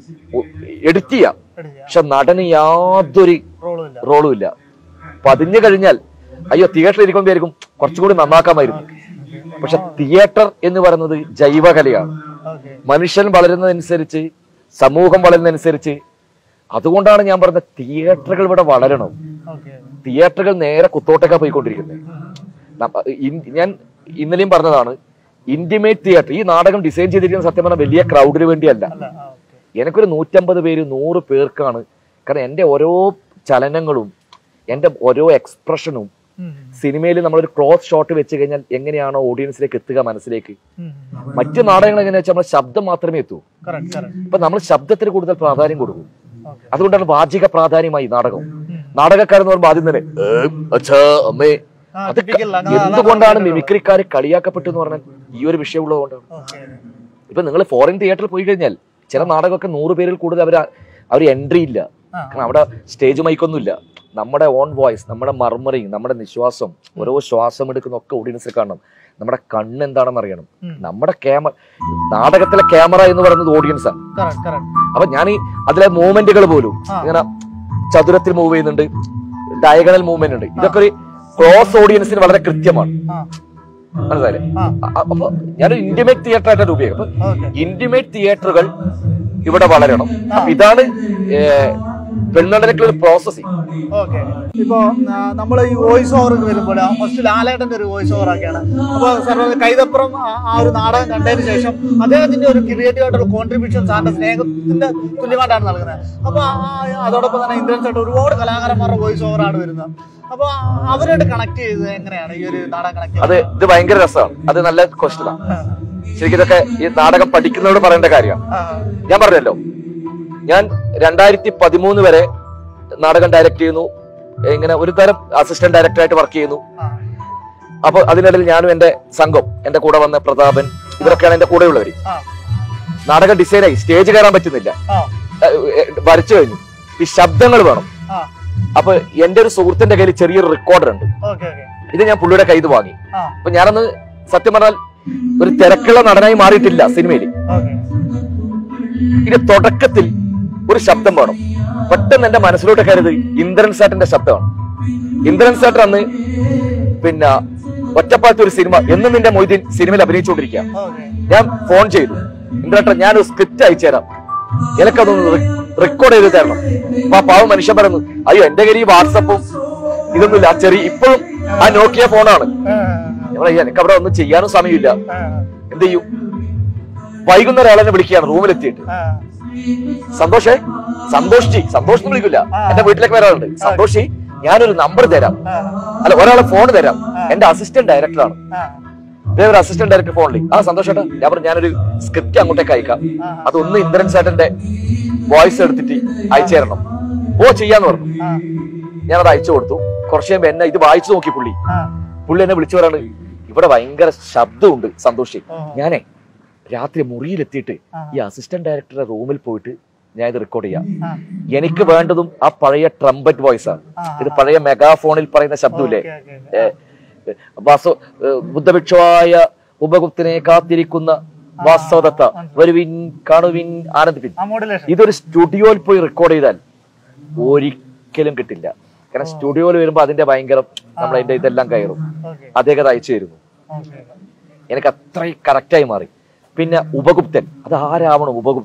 എഡിറ്റ് ചെയ്യാം പക്ഷെ നടന് യാതൊരു റോളും ഇല്ല പതിഞ്ഞു കഴിഞ്ഞാൽ അയ്യോ തിയേറ്ററിൽ ഇരിക്കുമ്പോൾ വിചാരിക്കും കുറച്ചുകൂടി നന്നാക്കാമായിരുന്നു പക്ഷെ തിയേറ്റർ എന്ന് പറയുന്നത് ജൈവകലയാണ് മനുഷ്യൻ വളരുന്നതനുസരിച്ച് സമൂഹം വളരുന്നതനുസരിച്ച് അതുകൊണ്ടാണ് ഞാൻ പറഞ്ഞത് തിയേറ്ററുകൾ ഇവിടെ വളരണം തിയേറ്ററുകൾ നേരെ കുത്തോട്ടേക്കാ പോയിക്കൊണ്ടിരിക്കുന്നത് നമ്മ- ഇൻ- ഞാൻ ഇന്നലെയും പറഞ്ഞതാണ് ഇന്റിമേറ്റ് തിയേറ്റർ ഈ നാടകം ഡിസൈൻ ചെയ്തിരിക്കുന്ന സത്യം പറഞ്ഞാൽ വലിയ ക്രൗഡിന് വേണ്ടിയല്ല എനിക്കൊരു നൂറ്റമ്പത് പേര് നൂറ് പേർക്കാണ് കാരണം എൻ്റെ ഓരോ ചലനങ്ങളും എൻ്റെ ഓരോ എക്സ്പ്രഷനും സിനിമയിൽ നമ്മളൊരു ക്ലോസ് ഷോട്ട് വെച്ച് കഴിഞ്ഞാൽ എങ്ങനെയാണോ ഓഡിയൻസിലേക്ക് എത്തുക മനസ്സിലേക്ക് മറ്റു നാടകങ്ങൾ എങ്ങനെയാ വെച്ചാൽ നമ്മൾ ശബ്ദം മാത്രമേ എത്തൂ കറക്റ്റ് കറക്റ്റ് ഇപ്പൊ നമ്മൾ ശബ്ദത്തിന് കൂടുതൽ പ്രാധാന്യം കൊടുക്കും അതുകൊണ്ടാണ് വാചിക പ്രാധാന്യമായി നാടകം നാടകക്കാരെന്ന് പറയുമ്പോൾ ആദ്യം തന്നെ "ഏം, അച്ഛാ അമ്മേ അത് ക- typical, അങ്ങനെ അതാണ് എന്തുകൊണ്ടാണ് കേട്ടിട്ടുള്ളത്. മിമിക്രിക്കാർ കളിയാക്കപ്പെട്ടു എന്ന് പറഞ്ഞാൽ ഈ ഒരു വിഷയം ഉള്ളതുകൊണ്ടാണ് ഇപ്പൊ നിങ്ങൾ ഫോറിൻ തിയേറ്ററിൽ പോയി കഴിഞ്ഞാൽ ചില നാടകമൊക്കെ നൂറ് പേരിൽ കൂടുതൽ അവർ അവർ എൻട്രി ഇല്ല കാരണം അവിടെ സ്റ്റേജ് മൈക്കൊന്നുമില്ല നമ്മുടെ ഓൺ വോയിസ് നമ്മുടെ മർമറിങ് നമ്മുടെ നിശ്വാസം ഓരോ ശ്വാസം എടുക്കുന്ന ഒക്കെ ഓഡിയൻസിൽ കാണണം നമ്മുടെ കണ്ണ് എന്താണെന്ന് അറിയണം നമ്മുടെ ക്യാമറ നാടകത്തിലെ ക്യാമറ എന്ന് പറയുന്നത് ഓഡിയൻസ് ആണ് കറക്റ്റ് കറക്റ്റ് അപ്പൊ ഞാൻ ഈ അതിലെ മൂവ്മെന്റുകൾ പോലും ഇങ്ങനെ ചതുരത്തിൽ മൂവ് ചെയ്യുന്നുണ്ട് ഡയഗണൽ മൂവ്മെന്റ് ഉണ്ട് ഇതൊക്കെ ഒരു ക്ലോസ് ഓഡിയൻസിന് വളരെ കൃത്യമാണ് മനസ്സിലായില്ലേ അ- അപ്പൊ ഞാനൊരു ഇന്റിമേറ്റ് തിയേറ്റർ ആയിട്ടാണ് ഉപയോഗിക്കും അപ്പൊ ഇന്റിമേറ്റ് തിയേറ്ററുകൾ ഇവിടെ വളരണം അപ്പൊ ഇതാണ് പെണ്ണടനക്കുള്ള ഒരു പ്രോസസ്സിങ് ഓക്കെ ഇപ്പോ നമ്മൾ ഈ വോയിസ് ഓവർ വരുമ്പോൾ ഫസ്റ്റ് ലാലേട്ടന്റെ ഒരു വോയിസ് ഓവർ ഒക്കെയാണ് അപ്പൊ സർവ കൈതപ്പുറം ആ- ആ ഒരു നാടകം കണ്ടതിന് ശേഷം അദ്ദേഹത്തിന്റെ ഒരു ക്രിയേറ്റീവ് ആയിട്ടുള്ള കോൺട്രിബ്യൂഷൻ സാറിന്റെ സ്നേഹത്തിന്റെ തുല്യമായിട്ടാണ് നൽകുന്നത് അപ്പൊ ആ- അതോടൊപ്പം തന്നെ ഇന്ദ്രൻ ചേട്ടൻ ഒരുപാട് കലാകാരന്മാരുടെ വോയിസ് ഓവർ ആണ് വരുന്നത് അപ്പൊ അവരോട് കണക്ട് ചെയ്ത് എങ്ങനെയാണ് ഈ ഒരു നാടകം കണക്ട് അത് ഇത് ഭയങ്കര രസമാണ് അത് നല്ല ക്വസ്റ്റ്യനാണ് ശരിക്കും ഇതൊക്കെ ഈ നാടകം പഠിക്കുന്നവരോട് പറയേണ്ട കാര്യമാണ് ഞാൻ പറഞ്ഞല്ലോ ഞാൻ രണ്ടായിരത്തി പതിമൂന്ന് വരെ നാടകം ഡയറക്ട് ചെയ്യുന്നു ഇങ്ങനെ ഒരു തരം അസിസ്റ്റന്റ് ഡയറക്ടറായിട്ട് വർക്ക് ചെയ്യുന്നു അപ്പൊ അതിനിടയിൽ ഞാനും എന്റെ സംഘം എന്റെ കൂടെ വന്ന പ്രതാപൻ ഇവരൊക്കെയാണ് എന്റെ കൂടെയുള്ളവര് നാടകം ഡിസൈനായി സ്റ്റേജ് കയറാൻ പറ്റുന്നില്ല ഏഹ്, ഏഹ്, വരച്ചു കഴിഞ്ഞു ഈ ശബ്ദങ്ങൾ വേണം അപ്പൊ എന്റെ ഒരു സുഹൃത്തിന്റെ കയ്യിൽ ചെറിയൊരു റെക്കോർഡർ ഉണ്ട് ഓക്കെ ഓക്കെ ഇത് ഞാൻ പുള്ളിയുടെ കയ്യിൽ വാങ്ങി ആ. അപ്പൊ ഞാനന്ന് സത്യം പറഞ്ഞാൽ ഒരു തിരക്കുള്ള നടനായി മാറിയിട്ടില്ല സിനിമയിൽ ഓക്കെ ഇത് തുടക്കത്തിൽ ഒരു ശബ്ദം വേണം പെട്ടെന്ന് എന്റെ മനസ്സിലോട്ട് കരുത് ഇന്ദ്രൻ സാട്ടിന്റെ ശബ്ദമാണ് ഇന്ദ്രൻ സാട്ട് അന്ന് പിന്നെ ഒറ്റപ്പാലത്തെ ഒരു സിനിമ എന്നും നിന്റെ മൊയ്തീൻ സിനിമയിൽ അഭിനയിച്ചുകൊണ്ടിരിക്കുക ഞാൻ ഫോൺ ചെയ്തു ഇന്ദ്രേട്ടൻ ഞാനൊരു സ്ക്രിപ്റ്റ് അയച്ചു തരാം എനിക്കതൊന്ന് റെക്കോർഡ് ചെയ്ത് തരണം അപ്പൊ ആ പാവം മനുഷ്യൻ പറയുന്നു അയ്യോ എന്റെ കയ്യിൽ ഈ വാട്സപ്പും ഇതൊന്നുമില്ല ആ ചെറിയ ഇപ്പോഴും ആ നോക്കിയ ഫോണാണ് ഞാൻ പറയാ എനിക്ക് അവിടെ ഒന്നും ചെയ്യാനും സമയമില്ല എന്ത് ചെയ്യും വൈകുന്ന ഒരാളെന്നെ വിളിക്കുകയാണ് റൂമിലെത്തിയിട്ട് സന്തോഷേ സന്തോഷ് സന്തോഷ് എന്ന് വിളിക്കില്ല എന്റെ വീട്ടിലേക്ക് വരാറുണ്ട് സന്തോഷ് ഞാനൊരു നമ്പർ തരാം അല്ല ഒരാളെ ഫോൺ തരാം എന്റെ അസിസ്റ്റന്റ് ഡയറക്ടറാണ് ഇതേ ഒരു അസിസ്റ്റന്റ് ഡയറക്ടർ ഫോണിൽ ആ സന്തോഷേട്ടാ ഞാൻ പറഞ്ഞു ഞാനൊരു സ്ക്രിപ്റ്റ് അങ്ങോട്ടേക്ക് അയക്കാം അതൊന്ന് ഇന്ദ്രൻ ചേട്ടന്റെ വോയിസ് എടുത്തിട്ട് അയച്ചു തരണം ഓ ചെയ്യാന്ന് പറഞ്ഞു ഞാനത് അയച്ചു കൊടുത്തു കുറച്ച് കഴിയുമ്പോ എന്നെ ഇത് വായിച്ചു നോക്കി പുള്ളി പുള്ളി എന്നെ വിളിച്ചു പറയാണ് ഇവിടെ ഭയങ്കര ശബ്ദമുണ്ട് സന്തോഷ് ഞാനേ രാത്രി മുറിയിലെത്തിയിട്ട് ഈ അസിസ്റ്റന്റ് ഡയറക്ടറുടെ റൂമിൽ പോയിട്ട് ഞാൻ ഇത് റെക്കോർഡ് ചെയ്യാം എനിക്ക് വേണ്ടതും ആ പഴയ ട്രംപറ്റ് വോയിസ് ആണ് ഇത് പഴയ മെഗാഫോണിൽ പറയുന്ന ശബ്ദമില്ലേ ഏ, ഏ, വാസു ഏ, ബുദ്ധഭിക്ഷവായ ഉപഗുപ്തനെ കാത്തിരിക്കുന്ന വാസ്തവദത്ത വരുവിൻ കാണുവിൻ ആനന്ദിപ്പിൻ ആ മോഡുലേഷൻ ഇതൊരു സ്റ്റുഡിയോയിൽ പോയി റെക്കോർഡ് ചെയ്താൽ ഒരിക്കലും കിട്ടില്ല കാരണം സ്റ്റുഡിയോയിൽ വരുമ്പോ അതിന്റെ ഭയങ്കര നമ്മൾ അതിന്റെ ഇതെല്ലാം കയറും അദ്ദേഹം അത് അയച്ചു തരുന്നു എനിക്ക് അത്രയും കറക്റ്റായി മാറി പിന്നെ ഉപഗുപ്തൻ അത് ആരാവണം ഉപഗുപ്തൻ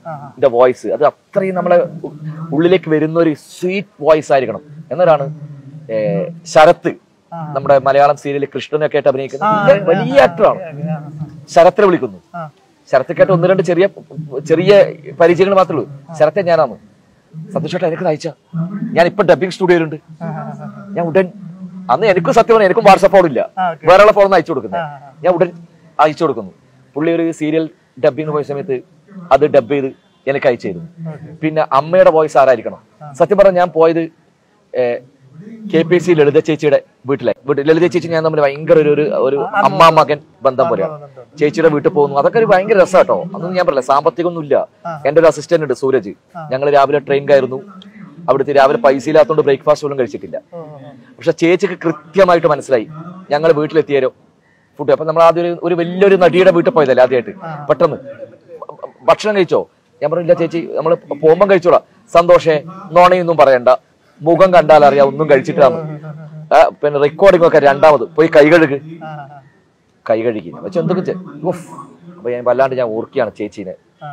ഇതിന്റെ വോയിസ് അത് അത്രയും നമ്മളെ ഉ- ഉള്ളിലേക്ക് വരുന്ന ഒരു സ്വീറ്റ് വോയിസ് ആയിരിക്കണം എന്നൊരാണ് ഏ, ശരത്ത് നമ്മുടെ മലയാളം സീരിയലിൽ കൃഷ്ണനൊക്കെ ആയിട്ട് അഭിനയിക്കുന്ന വലിയ- വലിയ ആക്ടറാണ് ശരത്തിനെ വിളിക്കുന്നു ശരത്തൊക്കെയായിട്ട് ഒന്ന് രണ്ട് ചെറിയ ചെറിയ പരിചയങ്ങൾ മാത്രമേ ഉള്ളൂ ശരത്തെ ഞാനാണ് സന്തോഷമായിട്ട് എനിക്ക് അയച്ച ഞാൻ ഇപ്പൊ ഡബിങ് സ്റ്റുഡിയോയിലുണ്ട് ഞാൻ ഉടൻ അന്ന് എനിക്കും സത്യം പറഞ്ഞാൽ എനിക്കും വാട്സപ്പ് ഫോണില്ല വേറെ ഫോണൊന്നും അയച്ചു കൊടുക്കുന്നത് ഞാൻ ഉടൻ അയച്ചു കൊടുക്കുന്നു പുള്ളി ഒരു സീരിയൽ ഡബിങ് പോയ സമയത്ത് അത് ഡബ് ചെയ്ത് എനിക്ക് അയച്ചു തരുന്നു പിന്നെ അമ്മയുടെ വോയിസ് ആരായിരിക്കണം സത്യം പറഞ്ഞാൽ ഞാൻ പോയത് കെ പി സി ലളിത ചേച്ചിയുടെ വീട്ടിലെ വീട്ടിൽ ലളിത ചേച്ചി ഞാൻ തമ്മിൽ ഭയങ്കര ഒരു ഒരു- ഒരു അമ്മ മകൻ ബന്ധം പോലെയാണ് ചേച്ചിയുടെ വീട്ടിൽ പോകുന്നു അതൊക്കെ ഒരു ഭയങ്കര രസമാട്ടോ അതൊന്നും ഞാൻ പറയില്ല സാമ്പത്തികമൊന്നും ഇല്ല എന്റെ ഒരു അസിസ്റ്റന്റ് ഉണ്ട് സൂരജ് ഞങ്ങൾ രാവിലെ ട്രെയിൻ കയറുന്നു അവിടുത്തെ രാവിലെ പൈസ ഇല്ലാത്തതുകൊണ്ട് ബ്രേക്ക്ഫാസ്റ്റ് പോലും കഴിച്ചിട്ടില്ല പക്ഷെ ചേച്ചിക്ക് കൃത്യമായിട്ട് മനസ്സിലായി ഞങ്ങൾ വീട്ടിലെത്തിയാലോ ഫുഡ് അപ്പൊ നമ്മൾ ആദ്യം ഒരു- ഒരു വലിയൊരു നടിയുടെ വീട്ടിൽ പോയതല്ലേ ആദ്യമായിട്ട് പെട്ടെന്ന് ഭ- ഭക്ഷണം കഴിച്ചോ ഞാൻ പറഞ്ഞില്ല ചേച്ചി നമ്മൾ പോകുമ്പോൾ കഴിച്ചോളാം സന്തോഷേ നോണയൊന്നും പറയണ്ട മുഖം കണ്ടാൽ അറിയാം ഒന്നും കഴിച്ചിട്ടാണ് ആ, പിന്നെ റെക്കോർഡിംഗ് ഒക്കെ രണ്ടാമത് പോയി കൈ കഴുക് കൈ കഴുകി പക്ഷെ എന്തൊക്കെ ചെ- ഉഫ്. അപ്പൊ ഞാൻ വല്ലാണ്ട് ഞാൻ ഓർക്കുകയാണ് ചേച്ചീനെ